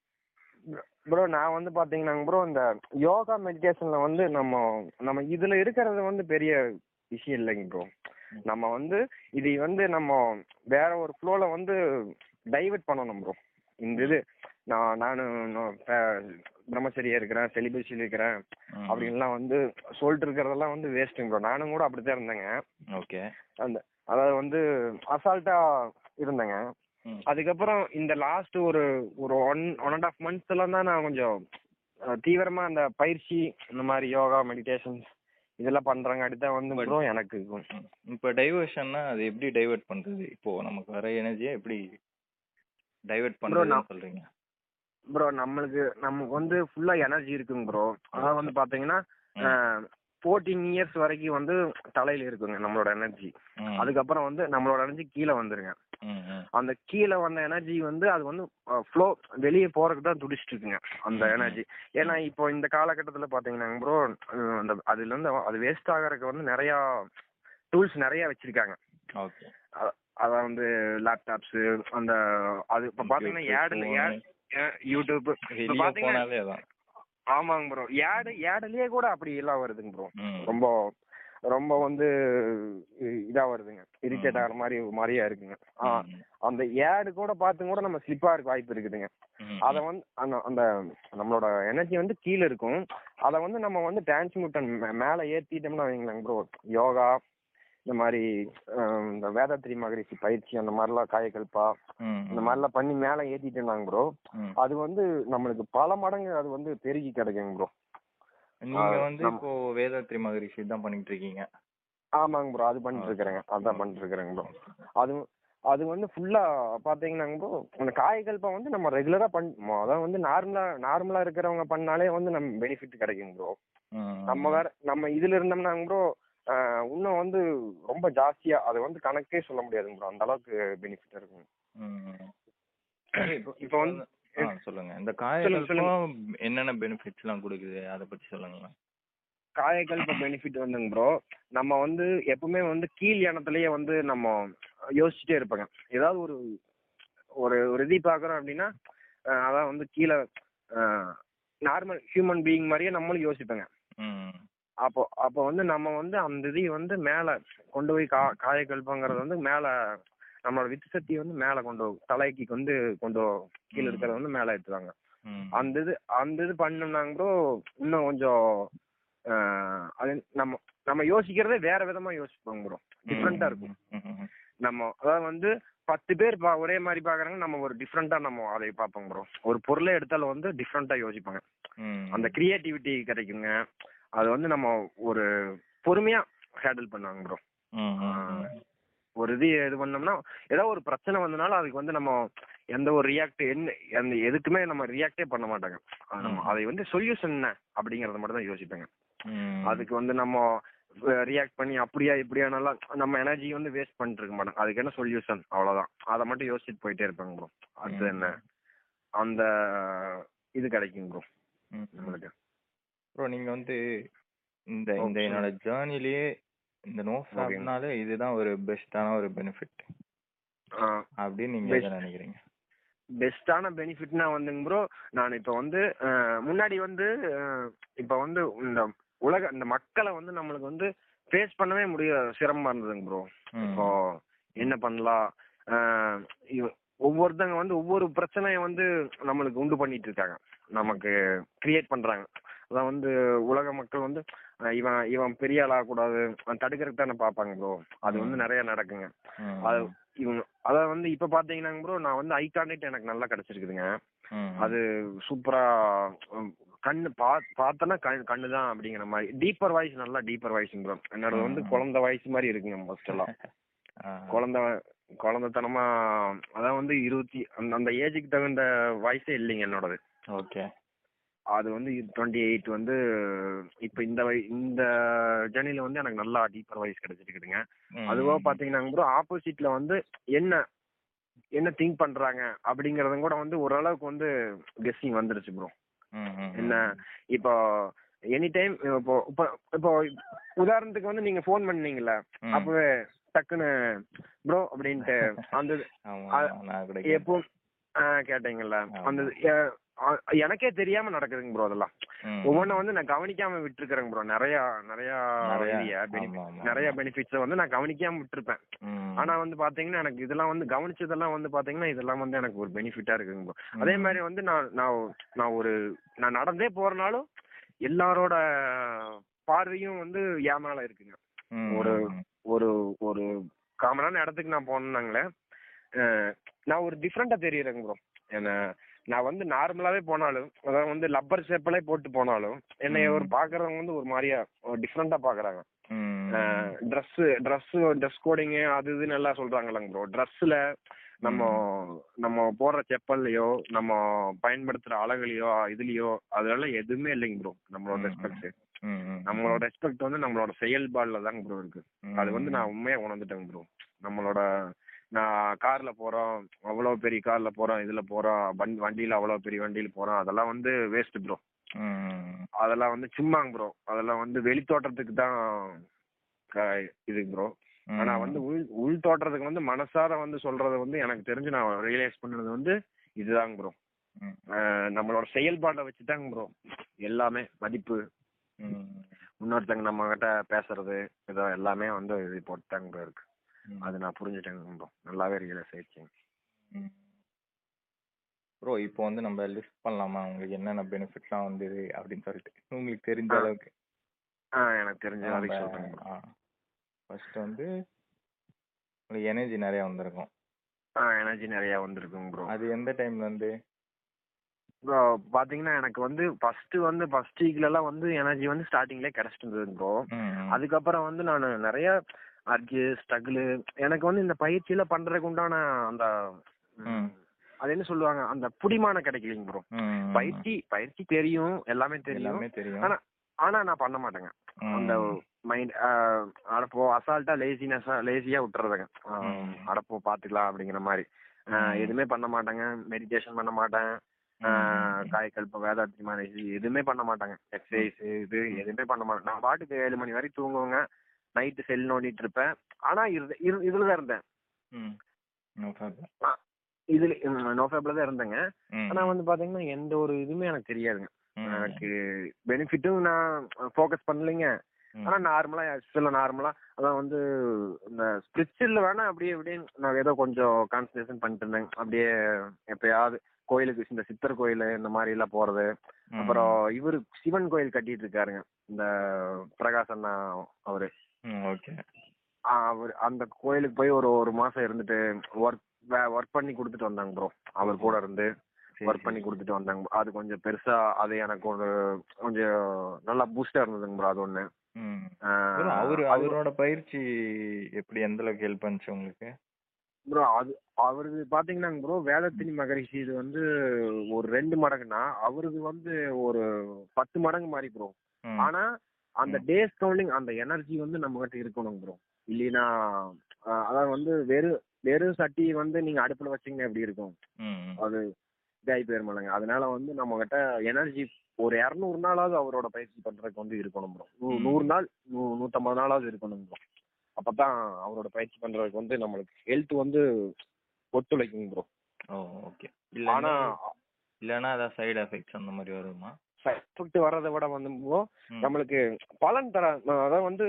ப்ரோ நான் வந்து பாத்தீங்கன்னா ப்ரோ இந்த யோகா மெடிடேஷன்ல வந்து நம்ம நம்ம இதுல இருக்கிறது வந்து பெரிய விஷயம் இல்லைங்க ப்ரோ நம்ம வந்து இது வந்து நம்ம வேற ஒரு ஃப்ளோல வந்து டைவர்ட் பண்ணணும் ப்ரோ இந்த இது நான் நானு நான் ப- பிரம்மச்சரியா இருக்கிறேன் செலிபஸில் இருக்கிறேன் ம். அப்படின்லாம் வந்து சொல்லிட்டு இருக்கிறதெல்லாம் வந்து வேஸ்ட்டுங்க ப்ரோ நானும் கூட அப்படித்தான் இருந்தேங்க ஓகே அந்த அதாவது வந்து அசால்ட்டா இருந்தேங்க ம். அதுக்கப்புறம் இந்த லாஸ்ட் ஒரு ஒரு ஒன் ஒன் அண்ட் ஆஃப் மந்த்ஸ்ல தான் நான் கொஞ்சம் அஹ், தீவிரமா அந்த பயிற்சி இந்த மாதிரி யோகா மெடிடேஷன்ஸ் இதெல்லாம் பண்றாங்காட்டி தான் வந்து But- ப்ரோ எனக்கு ம். இப்ப டைவர்ஷன்னா அது எப்படி டைவர்ட் பண்றது இப்போ நமக்கு வர எனர்ஜியை எப்படி டைவர்ட் Bro, பண்றதுன்னு நான்- சொல்றீங்க ப்ரோ நம்மளுக்கு நமக்கு வந்து ஃபுல்லா எனர்ஜி இருக்குங்க ப்ரோ அதாவது வந்து பாத்தீங்கன்னா ஃபோர்டீன் இயர்ஸ் வரைக்கும் வந்து தலையில இருக்குங்க நம்மளோட எனர்ஜி ம். அதுக்கப்புறம் வந்து நம்மளோட எனர்ஜி கீழே வந்துருங்க ம், ம். அந்த கீழே வந்த எனர்ஜி வந்து அது வந்து ஃப்ளோ வெளியே போறதுக்கு தான் துடிச்சிட்டு இருக்குங்க அந்த ம். எனர்ஜி ஏன்னா இப்போ இந்த காலகட்டத்துல பாத்தீங்கன்னா ப்ரோ அந்த அதுல இருந்து அது வேஸ்ட் ஆகறதுக்கு வந்து நிறைய டூல்ஸ் நிறைய வச்சிருக்காங்க ஓகே அ- அதான் வந்து லேப்டாப்ஸ் அந்த அது இப்ப பாத்தீங்கன்னா YouTube, ஏடு யூடியூப் இப்ப வெளிய பாத்தீங்கன்னா போனாலே அதான் ஆமாங்க ப்ரோ ஏடு ஏடுலயே கூட அப்படி எல்லாம் வருதுங்க ப்ரோ ம். ரொம்ப ரொம்ப வந்து இ- இதா வருதுங்க இரிட்டேட் ஆகிற மாதிரி ஒரு மாதிரியா இருக்குங்க ஆ, ம். அந்த ஏடு கூட பார்த்து கூட நம்ம ஸ்லிப் ஆகிறதுக்கு வாய்ப்பு இருக்குதுங்க ம். அத வந்து அந்த அந்த நம்மளோட எனர்ஜி வந்து கீழே இருக்கும் அத வந்து நம்ம வந்து டிரான்ஸ்மியூட்டன் மேல ஏத்திட்டோம்னா வைங்களேன் ப்ரோ யோகா இந்த மாதிரி அஹ், இந்த வேதாத்ரி மகரிஷி பயிற்சி அந்த மாதிரிலாம் காயக்கல்பா ம். இந்த மாதிரிலாம் பண்ணி மேல ஏத்திட்டோம்னாங்க ப்ரோ ம். அது வந்து நம்மளுக்கு பல மடங்கு அது வந்து பெருகி கிடைக்குங்க ப்ரோ நீங்க ஆ, வந்து நம்ம- இப்போ வேதாத்ரி மகரிஷி தான் பண்ணிட்டு இருக்கீங்க ஆமாங்க ப்ரோ அது பண்ணிட்டு இருக்கிறேங்க அதான் பண்ணிட்டு இருக்கிறேங்க ப்ரோ அது அது வந்து ஃபுல்லா பாத்தீங்கன்னாங்க ப்ரோ அந்த காயக்கல்பம் வந்து நம்ம ரெகுலரா பண் அதாவது வந்து நார்மலா நார்மலா இருக்கிறவங்க பண்ணாலே வந்து நம்ம பெனிஃபிட் கிடைக்குங்க ப்ரோ ம். நம்ம வேற நம்ம இதுல இருந்தோம்னாங்க ப்ரோ இன்னும் வந்து ரொம்ப ஜாஸ்தியா அது வந்து கணக்கே சொல்ல முடியாதுங்க ப்ரோ அந்த அளவுக்கு பெனிஃபிட் இருக்குங்க ம். சரி, இப்போ இப்போ வந்து- ஆ சொல்லுங்க இந்த சொல்லுங்க, காயகல்பம் என்னென்ன பெனிஃபிட்ஸ் எல்லாம் கொடுக்குது அதை பத்தி சொல்லுங்களேன் காயக்கல்ப பெனிஃபிட் வந்துங்க ப்ரோ நம்ம வந்து எப்பவுமே வந்து கீழ் இனத்திலேயே வந்து நம்ம யோசிச்சுட்டே இருப்போங்க ஏதாவது ஒரு ஒரு ஒரு இது பார்க்குறோம் அப்படின்னா அஹ் அதான் வந்து கீழே நார்மல் ஹியூமன் பீயிங் மாதிரியே நம்மளும் யோசிப்போங்க ம். அப்போ அப்போ வந்து நம்ம வந்து அந்த இதை வந்து மேலே கொண்டு போய் கா காயக்கல்பங்கிறது வந்து மேலே நம்மளோட வித்து சக்தியை வந்து மேலே கொண்டு போ- தலைக்கு வந்து கொண்டு போ- கீழே இருக்கிறத வந்து மேலே ஏற்றுவாங்க ம். அந்த இது அந்த இது பண்ணோம்னாங்க ப்ரோ இன்னும் கொஞ்சம் ஆஹ், அது நம்ம நம்ம யோசிக்கிறதே வேற விதமா யோசிப்போங்க ப்ரோ டிஃப்ரெண்டா இருக்கும் ம், ம், ம். நம்ம அதாவது வந்து பத்து பேர் பா ஒரே மாதிரி பாக்குறாங்க நம்ம ஒரு டிஃப்ரெண்டா நம்ம அதை பார்ப்போம் ப்ரோ ஒரு பொருளை எடுத்தாலும் வந்து டிஃப்ரெண்டா யோசிப்பாங்க ம். அந்த கிரியேட்டிவிட்டி கிடைக்குங்க அது வந்து நம்ம ஒரு பொறுமையா ஹேண்டில் பண்ணுவாங்க ப்ரோ ம், ம், ம். ஒரு இது இது பண்ணோம்னா ஏதோ ஒரு பிரச்சனை வந்தனால அதுக்கு வந்து நம்ம எந்த ஒரு ரியாக்ட் என்ன அந்த எதுக்குமே நம்ம ரியாக்டே பண்ண மாட்டாங்க அது நம்ம ம். அதை வந்து சொல்யூஷன் என்ன அப்படிங்கறத மட்டும் தான் யோசிப்பேங்க ம். அதுக்கு வந்து நம்ம ரியாக்ட் பண்ணி அப்படியா இப்படியானாலும் நம்ம எனர்ஜி வந்து வேஸ்ட் பண்ணிட்டு இருக்க மாட்டோம் அதுக்கு என்ன சொல்யூஷன் அவ்வளவுதான் அதை மட்டும் யோசிச்சுட்டு போயிட்டே இருப்பாங்க ப்ரோ அடுத்து ம். என்ன அந்த இது கிடைக்கும் ப்ரோ ம். நம்மளுக்கு ப்ரோ நீங்க வந்து இந்த இந்த Okay. என்னோட ஜேர்னிலேயே இந்த நோ ஃபேப்னால இதுதான் ஒரு பெஸ்டான ஒரு பெனிஃபிட் அப்படின்னு நீங்க Best. எதை நினைக்கிறீங்க பெஸ்டான பெனிஃபிட்னா வந்துங்க ப்ரோ நான் இப்போ வந்து அஹ், முன்னாடி வந்து அஹ், இப்போ வந்து இந்த உலக இந்த மக்களை வந்து நம்மளுக்கு வந்து ஃபேஸ் பண்ணவே முடிய சிரமமா இருந்ததுங்க ப்ரோ ம். இப்போ என்ன பண்ணலாம் அஹ், இவ- ஒவ்வொருத்தங்க வந்து ஒவ்வொரு பிரச்சனையை வந்து நம்மளுக்கு உண்டு பண்ணிட்டு இருக்காங்க நமக்கு கிரியேட் பண்றாங்க அதான் வந்து உலக மக்கள் வந்து அஹ், இவன் இவன் பெரிய ஆள் ஆகக்கூடாது அவன் தடுக்கிறதுக்கு தானே பார்ப்பாங்க ப்ரோ அது வந்து ம். நிறைய நடக்குங்க ம். அது இவங்க அதாவது வந்து இப்ப பாத்தீங்கன்னா ப்ரோ நான் வந்து ஐகானிட் எனக்கு நல்லா கிடைச்சிருக்குதுங்க ம். அது சூப்பரா உம், கண்ணு பா பார்த்தனா கண் கண்ணு தான் அப்படிங்கிற மாதிரி டீப்பர் வாய்ஸ் நல்லா டீப்பர் வாய்ஸ் ப்ரோ என்னோட வந்து ம். குழந்தை வாய்ஸ் மாதிரி இருக்குங்க ஃபர்ஸ்ட் எல்லாம் ஆ. குழந்தை குழந்தைத்தனமா அதான் வந்து இருபத்தி அந்த அந்த ஏஜுக்கு தகுந்த வாய்ஸே இல்லைங்க என்னோடது ஓகே அது வந்து டுவெண்ட்டி எயிட் வந்து இப்ப இந்த வய இந்த ஜேர்னில வந்து எனக்கு நல்லா டீப்பர் வாய்ஸ் கிடைச்சிருக்குதுங்க ம். அதுவா பாத்தீங்கன்னா ப்ரோ ஆப்போசிட்ல வந்து என்ன என்ன திங்க் பண்றாங்க அப்படிங்கறதும் கூட வந்து ஓரளவுக்கு வந்து கெஸ்ஸிங் வந்துருச்சு ப்ரோ ம், ம், என்ன இப்போ எனி டைம் இப்போ இப்போ இப்போ உதாரணத்துக்கு வந்து நீங்க ஃபோன் பண்ணீங்கல்ல ம். அப்பவே டக்குன்னு ப்ரோ அப்படின்ட்டு அந்த ஆமா, அ- ஆமா, நான் கூட எப்போ ஆ, கேட்டீங்கல்ல ஆமா. அந்த எ- அ- எனக்கே தெரியாம நடக்குதுங்க ப்ரோ அதெல்லாம் ம். ஒவ்வொன்றும் வந்து நான் கவனிக்காம விட்டுருக்கிறேங்க ப்ரோ நிறைய நிறைய நிறைய, இதுய benefit- ஆமா, ஆமா, நிறைய ஆமா. பெனிஃபிட்ஸ் வந்து நான் கவனிக்காம விட்டுருப்பேன் ம். ஆனா வந்து பாத்தீங்கன்னா எனக்கு இதெல்லாம் வந்து கவனிச்சதெல்லாம் வந்து பாத்தீங்கன்னா இதெல்லாம் வந்து எனக்கு ஒரு பெனிஃபிட்டா இருக்குங்க bro. ம். அதே மாதிரி வந்து நான் நான் நான் ஒரு நான் நடந்தே போறனாலும் எல்லாரோட பார்வையும் வந்து என் மேல இருக்குங்க ம், ஒரு ம். ஒரு ஒரு காமனான இடத்துக்கு நான் போனேன்னாங்களே அஹ், நான் ஒரு டிஃப்ரெண்டா தெரியறேங்க ப்ரோ என்ன நான் வந்து நார்மலாவே போனாலும் அதாவது வந்து லப்பர் ஷேப்லே போட்டு போனாலும் என்னை ஒரு பாக்குறவங்க வந்து ஒரு மாதிரியா டிஃப்ரெண்டா பாக்குறாங்க ம். ட்ரெஸ் ட்ரெஸ் ட்ரெஸ் கோடிங்கு அது இதுன்னு எல்லாம் சொல்றாங்கல்லங்க ப்ரோ ட்ரெஸ்ல நம்ம நம்ம போடுற செப்பல்லையோ நம்ம பயன்படுத்துற அழகுலயோ இதுலயோ அதெல்லாம் எதுவுமே இல்லைங்க ப்ரோ நம்மளோட ம். ரெஸ்பெக்ட் ம், ம். நம்மளோட ரெஸ்பெக்ட் வந்து நம்மளோட செயல்பாடுல தாங்க ப்ரோ இருக்கு ம். அது வந்து நான் உண்மையா உணர்ந்துட்டேங்க ப்ரோ நம்மளோட நான் கார்ல போறோம் அவ்வளவு பெரிய கார்ல போறோம் இதுல போறோம் வண்டி வண்டியில அவ்வளவு பெரிய வண்டியில போறோம் அதெல்லாம் வந்து வேஸ்ட் ப்ரோ ம். அதெல்லாம் வந்து சும்மாங்க ப்ரோ அதெல்லாம் வந்து வெளி தோற்றத்துக்கு தான் இது ப்ரோ ம். ஆனா வந்து உள் உள் தோற்றத்துக்கு வந்து மனசார வந்து சொல்றது வந்து எனக்கு தெரிஞ்சு நான் ரியலைஸ் பண்ணது வந்து இதுதாங்க ப்ரோ ம். நம்மளோட செயல்பாட்டை வச்சுதாங்க ப்ரோ எல்லாமே மதிப்பு ம். இன்னொருத்தங்க நம்ம கிட்ட பேசுறது இதோ எல்லாமே வந்து இது போட்டுதாங்க ப்ரோ இருக்கு ம். அது நான் புரிஞ்சுட்டேங்க ப்ரோ நல்லாவே ரியலைஸ் ஆயிடுச்சுங்க ப்ரோ இப்போ வந்து நம்ம லிஸ்ட் பண்ணலாமா உங்களுக்கு என்னென்ன பெனிஃபிட்லாம் வந்தது அப்படின்னு சொல்லிட்டு உங்களுக்கு தெரிஞ்ச ஆ. அளவுக்கு ஆ எனக்கு தெரிஞ்ச வரைக்கும் சொல்றேங்க ப்ரோ ஃபர்ஸ்ட் வந்து உங்களுக்கு எனர்ஜி நிறைய வந்திருக்கும் ஆ எனர்ஜி நிறைய வந்திருக்குங்க ப்ரோ அது எந்த டைம்ல இருந்து ப்ரோ பாத்தீங்கன்னா எனக்கு வந்து ஃபர்ஸ்ட் வந்து ஃபர்ஸ்ட் வீக்ல எல்லாம் வந்து எனர்ஜி வந்து ஸ்டார்டிங்லேயே கிடைச்சிட்டு இருந்தது ப்ரோ ம், ம். அதுக்கப்புறம் வந்து நான் நிறைய அர்ஜு ஸ்ட்ரகிள் எனக்கு வந்து இந்த பயிற்சியில பண்றதுக்கு உண்டான அந்த ம், ம். அது என்ன சொல்லுவாங்க அந்த புடிமானம் கிடைக்கலைங்க ப்ரோ ம், ம். பயிற்சி பயிற்சி தெரியும் எல்லாமே தெரியும் எல்லாமே தெரியும் ஆனா ஆனா நான் பண்ண மாட்டேங்க ம். அந்த மைண்ட் அடப்போ அசால்ட்டா லேசினஸா லேசியா விட்டுறதுங்க ம். அடப்போ பாத்துக்கலாம் அப்படிங்கிற மாதிரி ஆ, ம். எதுவுமே பண்ண மாட்டேங்க மெடிடேஷன் பண்ண மாட்டேன் ஆ, ம். காய்கல்ப வேதாத்திரி மாதிரி எதுவுமே பண்ண மாட்டாங்க எக்ஸசைஸ் இது எதுவுமே பண்ண மாட்டேன் நான் பாட்டுக்கு ஏழு மணி வரைக்கும் தூங்குவேங்க நைட்டு செல் நோண்டிட்டு இருப்பேன் ஆனா இது இது- இதுல தான் இருந்தேன் ம். No problem. இதுல நோஃபேப்ல தான் இருந்தேங்க ம். ஆனா வந்து பாத்தீங்கன்னா எந்த ஒரு இதுவுமே எனக்கு தெரியாதுங்க ம். எனக்கு பெனிஃபிட்டும் நான் ஃபோக்கஸ் பண்ணலைங்க ம். ஆனா நார்மலா ஆக்சுவலா நார்மலா அதான் வந்து இந்த ஸ்பிரிச்சுவல்ல வேணா அப்படியே அப்படியே நான் ஏதோ கொஞ்சம் கான்சன்ட்ரேஷன் பண்ணிட்டு இருந்தேன் அப்படியே எப்பயாவது கோயிலுக்கு இந்த சித்தர் கோயில் இந்த மாதிரி எல்லாம் போறது ம். அப்புறம் இவரு சிவன் கோயில் கட்டிட்டு இருக்காருங்க இந்த பிரகாஷ் அண்ணா அவரு ம், ஓகே ஆ, அவர் அந்த கோயிலுக்கு போய் ஒரு ஒரு மாசம் இருந்துட்டு ஒர்க் ஒர்க் பண்ணி கொடுத்துட்டு வந்தாங்க ப்ரோ அவர் கூட இருந்து சரி, ஒர்க் பண்ணி கொடுத்துட்டு வந்தாங்க bro. அது கொஞ்சம் பெருசா அது எனக்கு ஒரு கொஞ்சம் நல்லா பூஸ்டா இருந்ததுங்க ப்ரோ அது ஒண்ணு ம். ஆ, bro, அவரு அது- அவரோட பயிற்சி எப்படி எந்த அளவுக்கு ஹெல்ப் பண்ணுச்சு உங்களுக்கு ப்ரோ அது அவருக்கு பாத்தீங்கன்னா ப்ரோ வேதத்தினி மகரிஷி இது வந்து ஒரு ரெண்டு மடங்குனா அவருக்கு வந்து ஒரு பத்து மடங்கு மாதிரி ப்ரோ ம். ஆனா அந்த ம். டேஸ் கவுண்டிங் அந்த எனர்ஜி வந்து நம்ம கிட்ட இருக்கணும் ப்ரோ இல்லைன்னா ஆஹ் அதாவது வந்து வெறும் வெறும் சட்டி வந்து நீங்க அடுப்புல வச்சீங்கன்னா எப்படி இருக்கும் ம், ம். அது இதாகி போயிருமாலங்க அதனால வந்து நம்ம கிட்ட எனர்ஜி ஒரு இரநூறு நாளாவது அவரோட பயிற்சி பண்றதுக்கு வந்து இருக்கணும் ப்ரோ ம். நூறு நாள் நூ- நூத்தம்பது நாளாவது இருக்கணும் ப்ரோ அப்பதான் அவரோட பயிற்சி பண்றதுக்கு வந்து நம்மளுக்கு ஹெல்த் வந்து ஒத்துழைக்கும் ப்ரோ ஓ ஓகே இல்ல ஆனா இல்லனா அதான் சைடு எஃபெக்ட்ஸ் அந்த மாதிரி வருமா எஃபெக்ட் வர்றதை விட வந்து bro, ம். நம்மளுக்கு பலன் தர அதாவது வந்து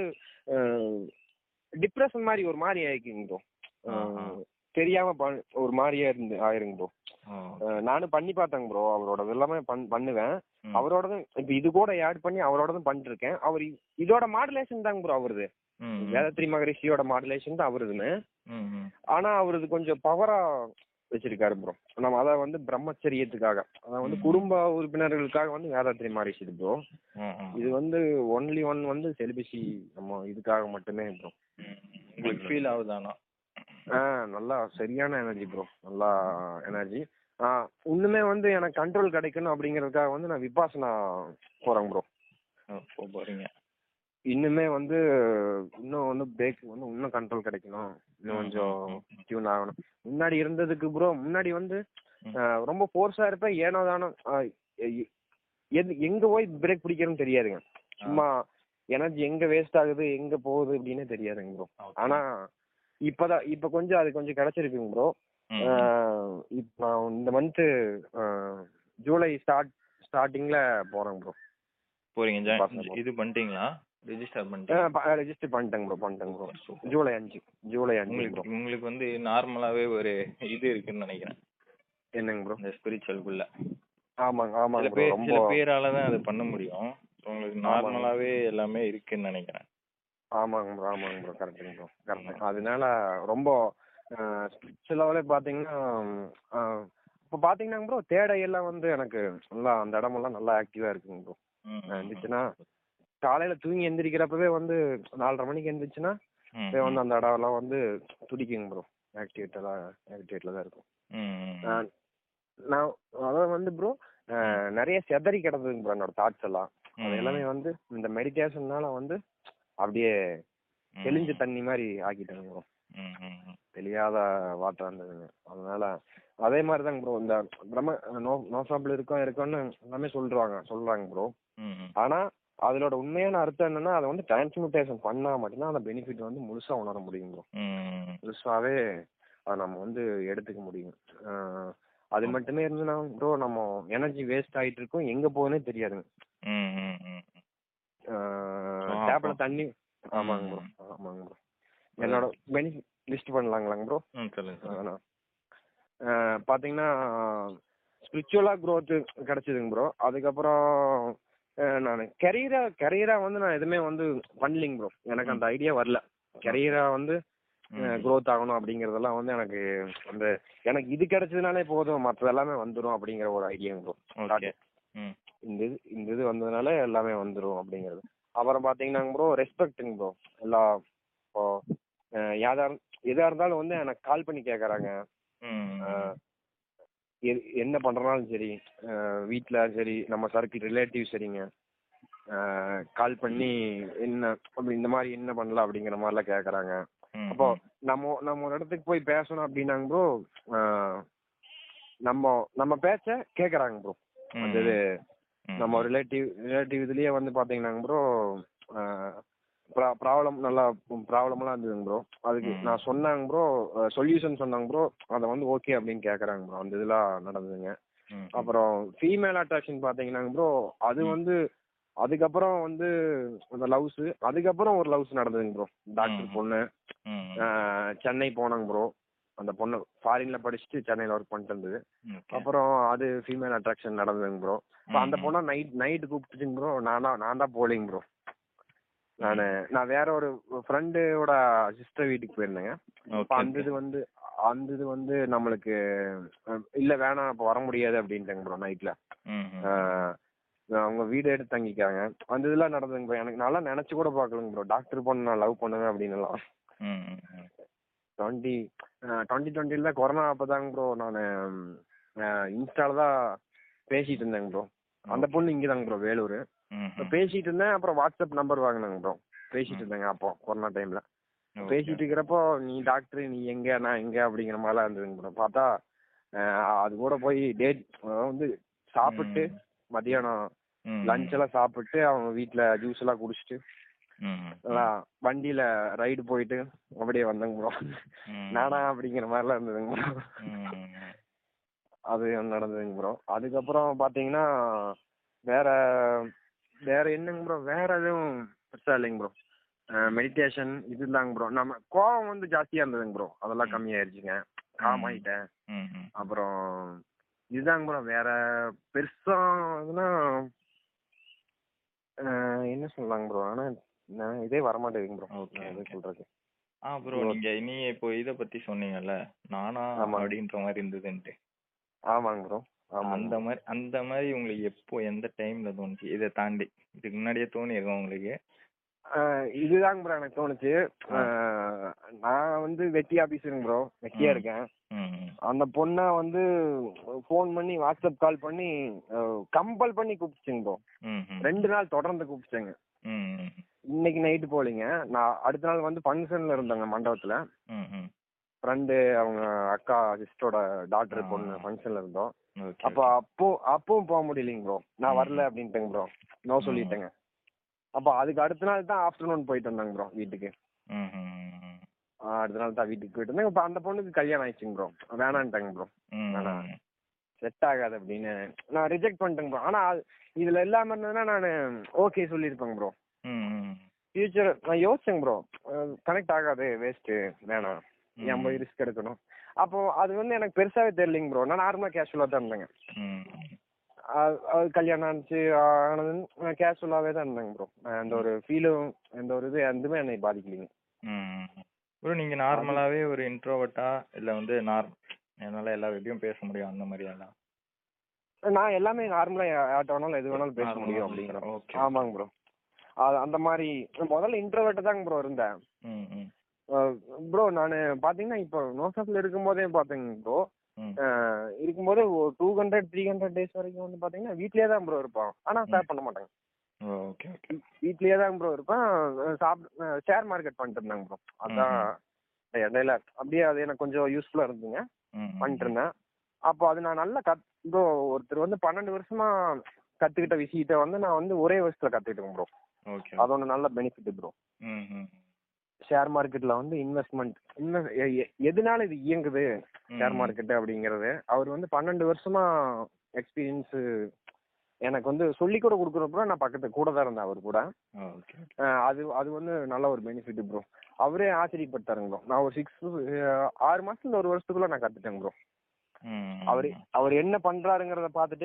டிப்ரெஷன் மாதிரி ஒரு மாதிரி ஆயிக்குங்க ப்ரோ ஆ, ஆ. தெரியாம பண்- ஒரு மாதிரியே இருந்து ஆயிருங்க ப்ரோ ஓ, நானும் பண்ணி பார்த்தேங்க ப்ரோ அவரோட எல்லாமே பண் பண்ணுவேன் ம். அவரோடதும் இப்ப இது கூட ஆட் பண்ணி அவரோடதும் பண்ணிட்டு இருக்கேன் அவர் இ- இதோட மாடுலேஷன் தாங்க ப்ரோ அவருது ம், ம். வேதத்ரி மகரிஷியோட மாடுலேஷன் தான் அவருதுன்னு ம், ம். ஆனா அவரது கொஞ்சம் பவரா வச்சிருக்காரு ப்ரோ நம்ம அத வந்து பிரம்மச்சரியத்துக்காக அதாவது வந்து ம். குடும்ப உறுப்பினர்களுக்காக வந்து வேதாத்ரி மகரிஷி இது ப்ரோ ம், ம். இது வந்து ஒன்லி ஒன் வந்து செலிபிசி நம்ம இதுக்காக மட்டுமே ப்ரோ ம். உங்களுக்கு ஃபீல் ஆகுதானா ஆ நல்லா சரியான எனர்ஜி ப்ரோ நல்லா எனர்ஜி ஆ இன்னுமே வந்து எனக்கு கண்ட்ரோல் கிடைக்கணும் அப்படிங்கறதுக்காக வந்து நான் விபாசனா போறேன் ப்ரோ ஓ, போ போறீங்க இன்னுமே வந்து இன்னும் வந்து பிரேக் வந்து இன்னும் கண்ட்ரோல் கிடைக்கணும் இன்னும் கொஞ்சம் டியூன் ஆகணும் முன்னாடி இருந்ததுக்கு ப்ரோ முன்னாடி வந்து ம். ஆ, ரொம்ப ஃபோர்ஸா இருப்பேன் ஏனோ தானோ ஆ, எ- எது எங்க போய் பிரேக் பிடிக்கிறதுன்னு தெரியாதுங்க சும்மா எனர்ஜி எங்க வேஸ்ட் ஆகுது எங்க போகுது அப்படின்னு தெரியாதுங்க ப்ரோ Okay. ஆனா இப்பதான் இப்ப கொஞ்சம் அது கொஞ்சம் கிடைச்சிருக்குங்க ப்ரோ ம், ம். இப்போ நான் இந்த மந்த் ஜூலை ஸ்டார்ட் ஸ்டார்டிங்ல போறேன் ப்ரோ போறீங்க join- பாசமா. இது பண்ணிட்டீங்களா ரெஜிஸ்டர் பண்ணிட்டீங்க ரெஜிஸ்டர் பண்ணிட்டேங்க ப்ரோ பண்ணிட்டேங்க ப்ரோ Super. ஜூலை அஞ்சு ஜூலை அஞ்சு ப்ரோ உங்களுக்கு உங்களுக்கு வந்து நார்மலாவே ஒரு இது இருக்குன்னு நினைக்கிறேன் என்னங்க ப்ரோ இந்த ஸ்பிரிச்சுவல்குள்ள ஆமாங்க சில ஆமாங்க ப்ரோ பேர் ரொம்ப சில பேரால தான் அது பண்ண முடியும் உங்களுக்கு நார்மலாவே எல்லாமே இருக்குன்னு நினைக்கிறேன் ஆமாங்க ப்ரோ ஆமாங்க ப்ரோ கரெக்டுங்க ப்ரோ கரெக்ட் அதனால ரொம்ப ஸ்பிரிச்சுவலாவே பாத்தீங்கன்னா ஆஹ், இப்போ பார்த்தீங்கன்னா ப்ரோ தேடை எல்லாம் வந்து எனக்கு நல்லா அந்த இடமெல்லாம் நல்லா ஆக்டிவாக இருக்குங்க ப்ரோ ம், ம், இருந்துச்சுன்னா காலையில் தூங்கி எந்திரிக்கிறப்பவே வந்து நாலரை மணிக்கு எந்திரிச்சுன்னா ம், அப்படியே வந்து அந்த இடம்லாம் வந்து துடிக்குங்க ப்ரோ ஆக்டிவேட்டெல்லாம் ஆக்டிவேட்டில் தான் இருக்கும் ம், ம், நான் நான் அதான் வந்து ப்ரோ நிறைய செதறி கிடந்ததுங்க ப்ரோ என்னோட தாட்ஸ் எல்லாம் அது ம், எல்லாமே வந்து இந்த மெடிடேஷன்னால வந்து அப்படியே ம், தெளிஞ்ச தண்ணி மாதிரி ஆக்கிட்டாங்க ப்ரோ ம், ம், ம். தெரியாத வாட்டா இருந்ததுங்க அதனால அதே மாதிரி தாங்க ப்ரோ இந்த பிரம்ம நோ நோ சாம்பிள் இருக்கோம் இருக்கோம்னு எல்லாமே சொல்றாங்க சொல்றாங்க ப்ரோ ம், ம். ஆனா அதோட உண்மையான அர்த்தம் என்னன்னா அதை வந்து டிரான்ஸ்மிட்டேஷன் பண்ணா மட்டும்தான் அந்த பெனிஃபிட் வந்து முழுசா உணர முடியும் ப்ரோ ம், முழுசாவே அதை நம்ம வந்து எடுத்துக்க முடியும் ஆஹ் அது மட்டுமே இருந்துன்னா ப்ரோ நம்ம எனர்ஜி வேஸ்ட் ஆயிட்டு இருக்கும் எங்க போகுதுன்னே தெரியாதுங்க ம், ம், ம். ஆ, டேப்ல அப்போ- தண்ணி ஆமாங்க ப்ரோ ஆமாங்க ப்ரோ என்னோட பெனிஃபிட் லிஸ்ட் பண்ணலாங்களாங்க ப்ரோ ம், சொல்லுங்க சொல்லுங்க. ஆனா, ஆஹ் பாத்தீங்கன்னா ஸ்பிரிச்சுவலா growth கிடைச்சதுங்க ப்ரோ அதுக்கப்புறம் நான் கெரியரா கெரியரா வந்து நான் எதுவுமே வந்து பண்ணலிங்க ப்ரோ எனக்கு அந்த ஐடியா வரல கெரியரா வந்து ம், growth ஆகணும் அப்படிங்கறதெல்லாம் வந்து எனக்கு அந்த எனக்கு இது கிடைச்சதுனாலே போதும் மற்றது எல்லாமே வந்துரும் அப்படிங்கிற ஒரு ஐடியாங்க ப்ரோ ஓகே ம் இந்த இது இந்த இது வந்ததுனால எல்லாமே வந்துரும் அப்படிங்கிறது அப்புறம் பாத்தீங்கன்னா ப்ரோ ரெஸ்பெக்ட்டுங்க ப்ரோ எல்லா இப்போ அஹ் யாரா எதா இருந்தாலும் வந்து எனக்கு கால் பண்ணி கேக்குறாங்க ம், அஹ் எ- என்ன பண்றனாலும் சரி அஹ் வீட்ல சரி நம்ம சர்க்கிள் ரிலேட்டிவ் சரிங்க கால் பண்ணி என்ன அப்படி இந்த மாதிரி என்ன பண்ணலாம் அப்படிங்கிற மாதிரிலாம் கேக்குறாங்க ம், அப்போ நம்ம நம்ம ஒரு இடத்துக்கு போய் பேசணும் அப்படின்னாங்க ப்ரோ நம்ம நம்ம பேச்ச கேக்குறாங்க ப்ரோ ம், அந்த இது ம், நம்ம ரிலேட்டிவ் ரிலேட்டிவ் இதுலயே வந்து பாத்தீங்கன்னாங்க ப்ரோ ப்ராப்ளம் நல்லா ப்ராப்ளம்லாம் இருந்ததுங்க ப்ரோ அதுக்கு ம். நான் சொன்னாங்க ப்ரோ சொல்யூஷன் சொன்னாங்க ப்ரோ அதை வந்து ஓகே அப்படின்னு கேக்குறாங்க ப்ரோ அந்த இதெல்லாம் நடந்ததுங்க ம், அப்புறம் ஃபீமேல் அட்ராக்ஷன் பாத்தீங்கன்னாங்க ப்ரோ அது ம். வந்து அதுக்கப்புறம் வந்து அந்த லவ்ஸ் அதுக்கப்புறம் ஒரு லவ்ஸ் நடந்ததுங்க ப்ரோ டாக்டர் ம். பொண்ணு ம், அஹ், சென்னை போனாங்க ப்ரோ அந்த பொண்ணு ஃபாரின்ல படிச்சுட்டு சென்னையில ஒர்க் பண்ணிட்டு இருந்தது ஓகே. அப்புறம் அது ஃபீமேல் அட்ராக்ஷன் நடந்ததுங்க ப்ரோ இப்போ அந்த ம், பொண்ணை நைட் நைட் கூப்பிட்டுச்சுங்க ப்ரோ நான் தான் நான் தான் போலிங்க ப்ரோ நான் நான் வேற ஒரு ஃப்ரெண்டோட சிஸ்டர் வீட்டுக்கு போயிருந்தேங்க ஓகே, இப்போ அந்த ஓகே. இது வந்து அந்த இது வந்து நம்மளுக்கு அஹ், இல்ல வேணாம் இப்போ வர முடியாது அப்படின்ட்டாங்க ப்ரோ நைட்ல ம், ம். அவங்க வீடு எடுத்து தங்கிக்காங்க அந்த இதெல்லாம் நடந்ததுங்க ப்ரோ எனக்கு நல்லா நினைச்சு கூட பார்க்கலங்க ப்ரோ டாக்டர் பொண்ணு நான் லவ் பண்ணுவேன் அப்படின்னு எல்லாம் ம், ம், ம். டுவெண்ட்டி டுவெண்ட்டி டுவெண்ட்டில தான் கொரோனா அப்பதாங்க ப்ரோ நான் இன்ஸ்டால தான் பேசிட்டு இருந்தேங்க ப்ரோ அந்த பொண்ணு இங்கே தாங்க ப்ரோ வேலூர் ம், இப்ப ம். பேசிட்டு இருந்தேன் அப்புறம் வாட்ஸ்அப் நம்பர் வாங்கினாங்க ப்ரோ பேசிட்டு இருந்தேங்க அப்போ கொரோனா டைம்ல ஓகே. பேசிட்டு இருக்கிறப்போ நீ டாக்டர் நீ எங்க நான் எங்க அப்படிங்கிற மாதிரிலாம் இருந்ததுங்க ப்ரோ பார்த்தா அஹ், அது கூட போய் டேட் வந்து சாப்பிட்டு ம். மதியானம் ம், லஞ்ச் எல்லாம் சாப்பிட்டு அவங்க வீட்ல ஜூஸ் எல்லாம் குடிச்சிட்டு ம், ம். எல்லாம் வண்டியில ரைடு போயிட்டு அப்படியே வந்தேங்க ப்ரோ ம். நானா அப்படிங்கிற மாதிரிலாம் இருந்ததுங்க ப்ரோ ம், ம். அது நடந்ததுங்க ப்ரோ அதுக்கப்புறம் பாத்தீங்கன்னா வேற வேற என்னங்க ப்ரோ வேற எதுவும் பெருசா இல்லைங்க ப்ரோ மெடிடேஷன் இதுதாங்க ப்ரோ நம்ம கோவம் வந்து ஜாஸ்தியா இருந்ததுங்க ப்ரோ அதெல்லாம் ம். கம்மியாயிருச்சுங்க காம் ஆயிட்டேன் ம், ம். அப்புறம் இதுதாங்க ப்ரோ வேற பெருசா இதுனா அஹ், என்ன சொல்லலாங்க ப்ரோ ஆனா நான் இதே வரமாட்டேங்குங்க ப்ரோ Okay, இது okay. சொல்றது ஆ ப்ரோ நீங்க நீங்க இப்போ இத பத்தி சொன்னீங்கல்ல நானா ஆமா. அப்படின்ற மாதிரி இருந்ததுன்ட்டு ஆமாங்க ப்ரோ ஆமாங்க அந்த மாதிரி அந்த மாதிரி உங்களுக்கு எப்போ எந்த டைம்ல தோணுச்சு இதை தாண்டி இதுக்கு முன்னாடியே தோணி இருக்கும் உங்களுக்கு ஆஹ் இதுதாங்க ப்ரோ எனக்கு தோணுச்சு ஆ. ஆஹ் நான் வந்து வெட்டி ஆபீஸருங்க ப்ரோ வெட்டியா ம். இருக்கேன் ம், ம். அந்த பொண்ணை வந்து ஃபோன் பண்ணி வாட்ஸ்அப் கால் பண்ணி கம்பல் பண்ணி கூப்பிட்டுச்சுங்க ப்ரோ ம், ம். ரெண்டு நாள் தொடர்ந்து கூப்பிட்டுச்சுங்க ம், ம். இன்னைக்கு நைட்டு போலிங்க நான் அடுத்த நாள் வந்து ஃபங்க்ஷன்ல இருந்தாங்க மண்டபத்துல ம், ம். ஃப்ரெண்டு அவங்க அக்கா சிஸ்டரோட டாக்டர் ஆ. பொண்ணு ஃபங்க்ஷன்ல இருந்தோம் ஓகே, அப்போ அப்போ அப்பவும் போக முடியலைங்க ப்ரோ நான் ம். வரல அப்படின்ட்டேங்க ப்ரோ நோ ம். சொல்லிட்டேங்க அப்போ அதுக்கு அடுத்த நாள் தான் ஆஃப்டர்நூன் போயிட்டு வந்தாங்க ப்ரோ வீட்டுக்கு ம், ம், ம். ஆ, அடுத்த நாள் தான் வீட்டுக்கு போயிட்டு இருந்தேன் இப்போ அந்த பொண்ணுக்கு கல்யாணம் ஆயிடுச்சுங்க ப்ரோ வேணான்ட்டாங்க ப்ரோ ம், வேணாம். ம். செட் ஆகாது அப்படின்னு நான் ரிஜெக்ட் பண்ணிட்டேங்க ப்ரோ ஆனால் இதுல இல்லாம இருந்ததுன்னா நான் ஓகே சொல்லியிருப்பேங்க ப்ரோ ம், ம். ஃபியூச்சர் நான் யோசிச்சேங்க ப்ரோ கனெக்ட் ஆகாது வேஸ்ட்டு வேணாம் ம். என் போய் ரிஸ்க் எடுக்கணும் அப்போ அது வந்து எனக்கு பெருசாவே தெரியலைங்க ப்ரோ நான் நார்மலாக கேஷுவலாக தான் இருந்தேங்க ம். அது அது கல்யாணம் ஆனிச்சு ஆனது கேஷுவலாகவே தான் இருந்தேங்க ப்ரோ எந்த ஒரு ஃபீலும் எந்த ஒரு இது எதுவுமே என்னை பாதிக்கலைங்க ம். ப்ரோ நீங்க நார்மலாவே ஒரு இன்ட்ரோவர்ட்டா இல்ல வந்து நார் என்னால எல்லா வீட்டையும் பேச முடியும் அந்த மாதிரி எல்லாம் நான் எல்லாமே நார்மலா யார்ட்ட வேணாலும் எது வேணாலும் பேச Normal ஆ முடியும் பேசுற. அப்படிங்கிற Okay. ஆமாங்க ப்ரோ அது அந்த மாதிரி முதல்ல இன்ட்ரோவர்ட் தாங்க ப்ரோ இருந்தேன் ம் ம் ப்ரோ நான் பாத்தீங்கன்னா இப்போ நோசாஃப்ல இருக்கும்போதே பாத்தீங்க ப்ரோ ம் இருக்கும்போது ஒரு two hundred three hundred days வரைக்கும் வந்து பாத்தீங்கன்னா வீட்லயே தான் ப்ரோ இருப்பான் ஆனா ஷேர் பண்ண மாட்டாங்க ஓகே ஓகே வீட்லயே தான் ப்ரோ இருப்பேன் சாப்பிட்டு ஷேர் மார்க்கெட் பண்ணிட்டு இருந்தாங்க ப்ரோ அதான் இடையில அப்படியே அது எனக்கு கொஞ்சம் யூஸ்ஃபுல்லா இருந்துங்க ம் பண்ணிட்டு இருந்தேன் அப்போ அது நான் நல்லா கத் ப்ரோ ஒருத்தர் வந்து பன்னெண்டு வருஷமா கத்துக்கிட்ட விஷயத்த வந்து நான் வந்து ஒரே வருஷத்துல கத்துக்கிட்டேன் ப்ரோ ஓகே அது ஒன்று நல்ல பெனிஃபிட் ப்ரோ ம் ம் ஷேர் மார்க்கெட்ல வந்து இன்வெஸ்ட்மெண்ட் எதனால இது இயங்குது ஷேர் மார்க்கெட் அப்படிங்கறது அவர் வந்து பன்னெண்டு வருஷமா எக்ஸ்பீரியன்ஸ் எனக்கு வந்து சொல்லி கூட கொடுக்குறப்ப நான் பக்கத்து கூட தான் இருந்தேன் அவர் கூட ஓகே அஹ் அது அது வந்து நல்ல ஒரு பெனிஃபிட் ப்ரோ அவரே ஆச்சரியப்பட்டாருங்க ப்ரோ நான் ஒரு சிக்ஸ் ஆறு மாசத்துல ஒரு வருஷத்துக்குள்ள நான் கத்துட்டேன் ப்ரோ ம் அவர் அவர் என்ன பண்றாருங்கிறத பார்த்துட்டு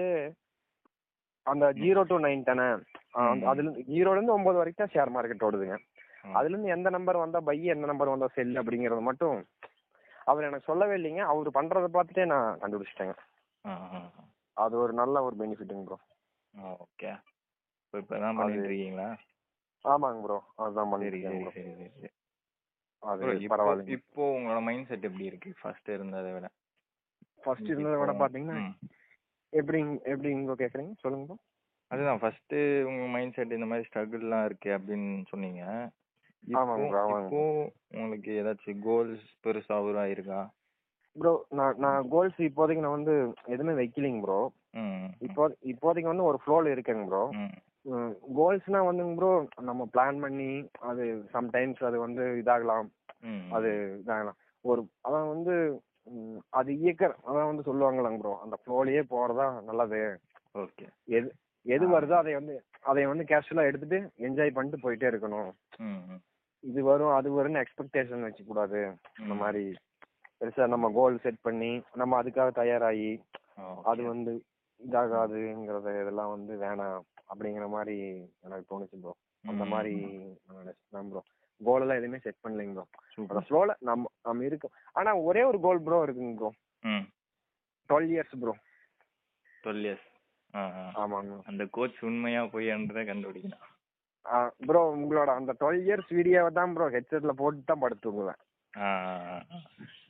அந்த ஜீரோ டு நைன் தானே ம். அதுல ஜீரோல இருந்து ஒன்பது வரைக்கும் தான் ஷேர் மார்க்கெட் ஓடுதுங்க ம். அதுல இருந்து எந்த நம்பர் வந்தா பை எந்த நம்பர் வந்தா செல் அப்படிங்கறது மட்டும் அவர் எனக்கு சொல்லவே இல்லைங்க அவர் பண்றத பார்த்துட்டே நான் கண்டுபிடிச்சிட்டேங்க ஆ ஆ அது ஒரு நல்ல ஒரு பெனிஃபிட்டுங்க ப்ரோ ஆ ஓகே இப்போ இப்போ தான் பண்ணிட்டு இருக்கீங்களா ஆமாங்க ப்ரோ அதுதான் சரி பண்ணிருக்கேன் சரி ப்ரோ சரி சரி சரி அது Bro, இப்போ பரவாயில்லைங்க இப்போ உங்களோட மைண்ட் செட் எப்படி இருக்கு ஃபர்ஸ்ட் இருந்ததை விட ஃபர்ஸ்ட் இருந்ததை விட இப்போ- பாத்தீங்கன்னா ம். எப்படி எப்படி ப்ரோ கேக்குறீங்க சொல்லுங்க ப்ரோ அதுதான் ஃபர்ஸ்ட் உங்க மைண்ட் செட் இந்த மாதிரி ஸ்ட்ரகிள்லாம் இருக்கு அப்படின்னு சொன்னீங்க ஆமாங்க இப்போ bro, ஆமாங்க. இப்போ உங்களுக்கு ஏதாச்சும் கோல்ஸ் பெருசா உருவாயிருக்கா ப்ரோ நான் நான் கோல்ஸ் இப்போதைக்கு நான் வந்து எதுவுமே வைக்கலிங்க ப்ரோ ம் இப்போ இப்போதைக்கு வந்து ஒரு ஃப்ளோல இருக்கேங்க ப்ரோ ம் கோல்ஸ்னா வந்துங்க ப்ரோ நம்ம பிளான் பண்ணி அது சம்டைம்ஸ் அது வந்து இதாகலாம் ம் அது இதாகலாம் ஒரு அதான் வந்து ம், அது இயக்க அதான் வந்து சொல்லுவாங்களாங்க ப்ரோ அந்த ஃப்ளோலயே போறதா நல்லது ஓகே எது எது வருதோ அதை வந்து அதை வந்து கேஷுவலா எடுத்துட்டு என்ஜாய் பண்ணிட்டு போயிட்டே இருக்கணும் ம் ம் இது வரும் அது வரும்னு எக்ஸ்பெக்டேஷன் வச்சு கூடாது இந்த ம். மாதிரி பெருசா நம்ம கோல் செட் பண்ணி நம்ம அதுக்காக தயாராகி Okay. அது வந்து இதாகாதுங்கிறத இதெல்லாம் வந்து வேணாம் அப்படிங்கிற மாதிரி எனக்கு தோணுச்சு ப்ரோ அந்த ம், மாதிரி நான் நினைச்சேன் ப்ரோ கோல் எல்லாம் எதுவுமே செட் பண்ணலைங்க ப்ரோ Super. அந்த ஃப்ளோல நம்ம நம்ம இருக்கோம் ஆனா ஒரே ஒரு கோல் ப்ரோ இருக்குங்க ப்ரோ ம் twelve years bro twelve years ஆ ஆ ஆமாங்க அந்த கோச் உண்மையா பொய்யான்றதை கண்டுபிடிக்கணும் ப்ரோ உங்களோட அந்த டுவெல் இயர்ஸ் வீடியோவை தான் ப்ரோ ஹெட்செட்ல போட்டு தான் படுத்து தூங்குவேன் ஆ ஆ, ஆ.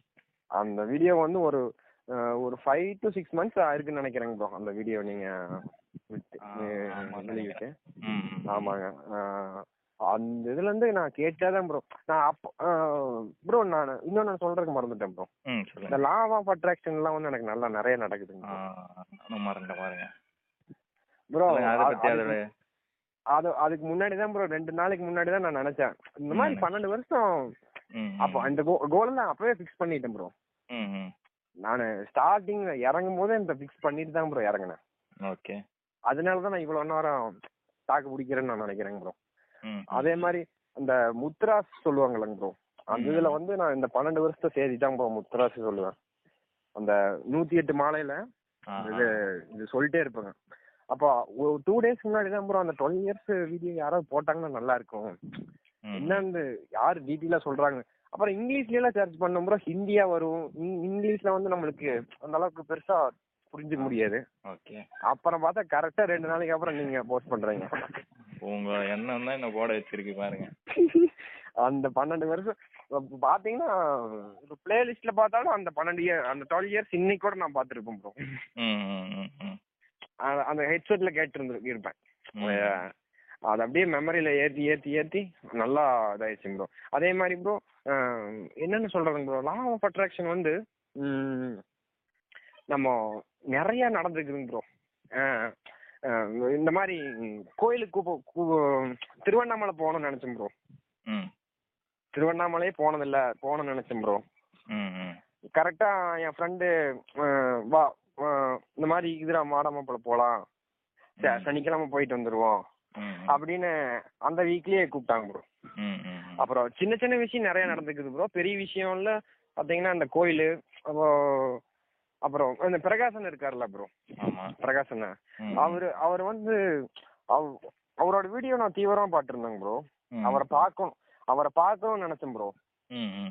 அந்த வீடியோ வந்து ஒரு அஹ், ஒரு ஃபைவ் டு சிக்ஸ் மந்த்ஸ் ஆயிருக்குன்னு நினைக்கிறேங்க ப்ரோ அந்த வீடியோ நீங்க விட்டு ஆ, அஹ், ஆமான்னு வெளியிட்டு ம், ம். ஆமாங்க அஹ், அந்த இதுல இருந்து நான் கேட்டாதான் ப்ரோ நான் அப்போ ப்ரோ நான் இன்னும் நான் சொல்றதுக்கு மறந்துட்டேன் ப்ரோ ம் இந்த சொல்லுங்க லா ஆஃப் அட்ராக்ஷன் எல்லாம் வந்து எனக்கு நல்லா நிறைய நடக்குதுங்க ஆ நான் மறந்துட்டேன் பாருங்க ப்ரோ சொல்லுங்க அதை பத்தி அதோட அது அதுக்கு முன்னாடி தான் ப்ரோ ரெண்டு நாளைக்கு முன்னாடி தான் நான் நினைச்சேன் இந்த மாதிரி ம். பன்னெண்டு வருஷம் ம் அப்போ அந்த கோல் நான் அப்பவே ஃபிக்ஸ் பண்ணிட்டேன் ப்ரோ ம் ம் நான் ஸ்டார்டிங்ல இறங்கும் போதே இந்த ஃபிக்ஸ் பண்ணிட்டு தான் ப்ரோ இறங்கினேன் ஓகே அதனால தான் நான் இவ்வளவு நேரம் தாக்கு பிடிக்கிறேன்னு நான் நினைக்கிறேன் ப்ரோ ம் அதே மாதிரி அந்த முத்ராஸ் சொல்லுவாங்கல்லங்க ப்ரோ அந்த ம். இதுல வந்து நான் இந்த பன்னெண்டு வருஷத்தை சேர்த்து தான் ப்ரோ முத்ராஸ் சொல்லுவேன் அந்த நூத்தி எட்டு மாலையில ஆ, இது இது சொல்லிட்டே இருப்பேங்க அப்போ ஒரு டூ டேஸ் முன்னாடி தான் ப்ரோ அந்த டுவெல் இயர்ஸ் வீடியோ யாராவது போட்டாங்கன்னா நல்லா இருக்கும் ம். என்னன்னு யார் டீட்டெயிலா சொல்றாங்க அப்புறம் இங்கிலீஷ்ல எல்லாம் சர்ச் பண்ண ப்ரோ ஹிந்தியா வரும் இங்- இங்கிலீஷ்ல வந்து நம்மளுக்கு அந்த அளவுக்கு பெருசா புரிஞ்சுக்க முடியாது ஓகே அப்புறம் பார்த்தா கரெக்டா ரெண்டு நாளைக்கு அப்புறம் நீங்க போஸ்ட் பண்றீங்க உங்க எண்ணம் தான் என்ன போட வச்சிருக்கு பாருங்க அந்த பன்னெண்டு வருஷம் இப்ப பாத்தீங்கன்னா இப்ப பிளேலிஸ்ட்ல பார்த்தாலும் அந்த பன்னெண்டு இயர் அந்த டுவெல் இயர்ஸ் இன்னைக்கு கூட நான் பார்த்துருப்பேன் ப்ரோ ம் ம் ம் ம் அந்த ஹெட்செட்ல கேட்டு இருந்து இருப்பேன் ம். அது அப்படியே மெமரியில ஏத்தி ஏத்தி ஏத்தி நல்லா இதாயிடுச்சு ப்ரோ அதே மாதிரி ப்ரோ என்னன்னு சொல்றதுங்க ப்ரோ லா ஆஃப் அட்ராக்ஷன் வந்து ம், நம்ம நிறைய நடந்துருக்குதுங்க ப்ரோ இந்த மாதிரி கோயிலுக்கு போ- கு- திருவண்ணாமலை போகணும்னு நினைச்சேன் ப்ரோ ம் திருவண்ணாமலையே போனதில்ல போகணும்னு நினைச்சேன் ப்ரோ ம் ம் கரெக்டா என் ஃப்ரெண்டு வா அஹ், இந்த மாதிரி இதுடா மாடமாப்பழ போலாம் ச- சனிக்கிழமை போயிட்டு வந்துருவோம் ம் அப்படின்னு அந்த வீக்லயே கூப்பிட்டாங்க ப்ரோ ம் ம் ம். அப்புறம் சின்ன சின்ன விஷயம் நிறைய நடந்துக்குது ப்ரோ பெரிய விஷயம்ல பாத்தீங்கன்னா அந்த கோயில் அப்புறம் அப்புறம் அந்த பிரகாசன் இருக்கார்ல ப்ரோ ஆமா பிரகாசன் ம். அவரு அவர் வந்து அவ- அவரோட வீடியோ நான் தீவிரமா பாத்துருந்தேங்க ப்ரோ ம். அவரை பார்க்கணும் அவரை பார்க்கணும்னு நினைச்சேன் ப்ரோ ம் ம்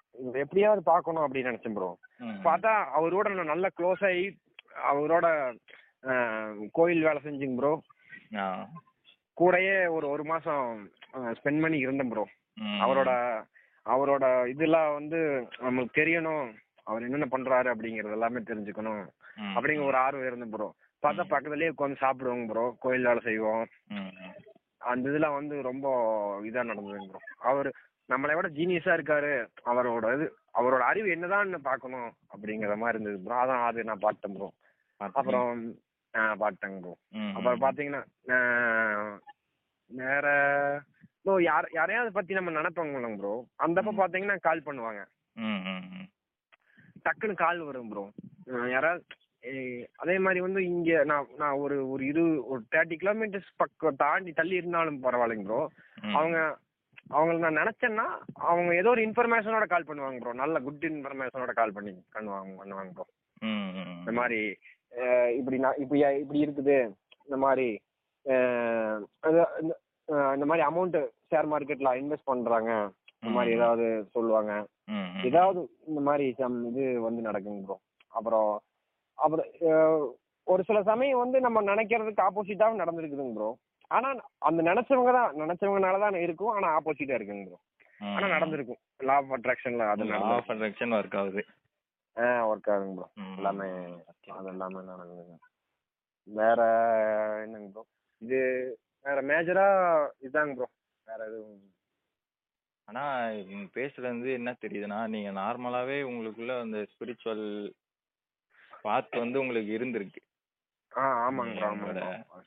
இவரை எப்படியாவது பார்க்கணும் அப்படின்னு நினைச்சேன் ப்ரோ ம். பார்த்தா அவரோட நான் நல்லா க்ளோஸ் ஆகி அவரோட அஹ், கோயில் வேலை செஞ்சுங்க ப்ரோ ஆ. கூடயே ஒரு ஒரு மாசம் ஸ்பெண்ட் பண்ணி இருந்தேன் ப்ரோ ம். அவரோட அவரோட இதெல்லாம் வந்து நமக்கு தெரியணும் அவர் என்னென்ன பண்றாரு அப்படிங்கறது எல்லாமே தெரிஞ்சுக்கணும் ம். அப்படிங்கிற ஒரு ஆர்வம் இருந்தேன் ப்ரோ பார்த்தா பக்கத்துலயே உட்காந்து சாப்பிடுவோங்க ப்ரோ கோயில் வேலை செய்வோம் ம். ம். அந்த இதெல்லாம் வந்து ரொம்ப இதா நடந்ததுங்க ப்ரோ அவர் நம்மளை விட ஜீனியஸா இருக்காரு அவரோட இது அவரோட அறிவு என்னதான்னு பார்க்கணும் அப்படிங்கிற மாதிரி இருந்தது ப்ரோ அதான் அது நான் பார்த்தேன் ப்ரோ பார்த்தீங்க. அப்புறம் ஆ, பார்த்தேங்க ப்ரோ ம். அப்புறம் பாத்தீங்கன்னா ஆஹ், வேற ப்ரோ யார் யாரையாவது பத்தி நம்ம நினைப்போங்க ப்ரோ அந்தப்ப பாத்தீங்கன்னா கால் பண்ணுவாங்க ம். ம். ம். டக்குன்னு கால் வரும் ப்ரோ யாராவது ஏய், அதே மாதிரி வந்து இங்க நான் நான் ஒரு ஒரு இரு ஒரு தேர்ட்டி கிலோமீட்டர்ஸ் பக்கம் தாண்டி தள்ளி இருந்தாலும் பரவாயில்லைங்க ப்ரோ ம். அவங்க அவங்கள நான் நினைச்சேன்னா அவங்க ஏதோ ஒரு இன்ஃபர்மேஷனோட கால் பண்ணுவாங்க ப்ரோ நல்ல குட் இன்ஃபர்மேஷனோட கால் பண்ணி பண்ணுவாங்க பண்ணுவாங்க ப்ரோ ம். ம். இந்த மாதிரி அஹ், இப்படி நான் இப்படி இப்படி இருக்குது இந்த மாதிரி அஹ், அது- இந்த அஹ், இந்த மாதிரி அமௌண்ட் ஷேர் மார்க்கெட்ல இன்வெஸ்ட் பண்றாங்க இந்த மாதிரி ஏதாவது சொல்லுவாங்க ம். ம். ஏதாவது இந்த மாதிரி சம் இது வந்து நடக்குங்க ப்ரோ அப்புறம் அப்புறம் அஹ், ஒரு சில சமயம் வந்து நம்ம நினைக்கிறதுக்கு ஆப்போசிட்டாவும் நடந்திருக்குதுங்க ப்ரோ ஆனா அந்த நினைச்சவங்க தான் நினைச்சவங்கனால தான் இருக்கும் ஆனா ஆப்போசிட்டா இருக்குங்க ப்ரோ ம். ஆனா நடந்திருக்கும் லா ஆஃப் அட்ராக்ஷன்ல அது Law நடந்து of attraction work ஆகுது ஒர்க் ஆகுங்க ப்ரோ ம். எல்லாமே Okay. அது எல்லாமே நடக்குதுங்க வேற என்னங்க ப்ரோ இது வேற மேஜரா இதாங்க ப்ரோ வேற எதுவும் ஆனா நீங்க பேசுறது வந்து என்ன தெரியுதுன்னா நீங்க நார்மலாவே உங்களுக்குள்ள அந்த ஸ்பிரிச்சுவல் பாத் வந்து உங்களுக்கு இருந்திருக்கு ஆ ஆமாங்க ப்ரோ ஆமாங்க உங்களோட bro.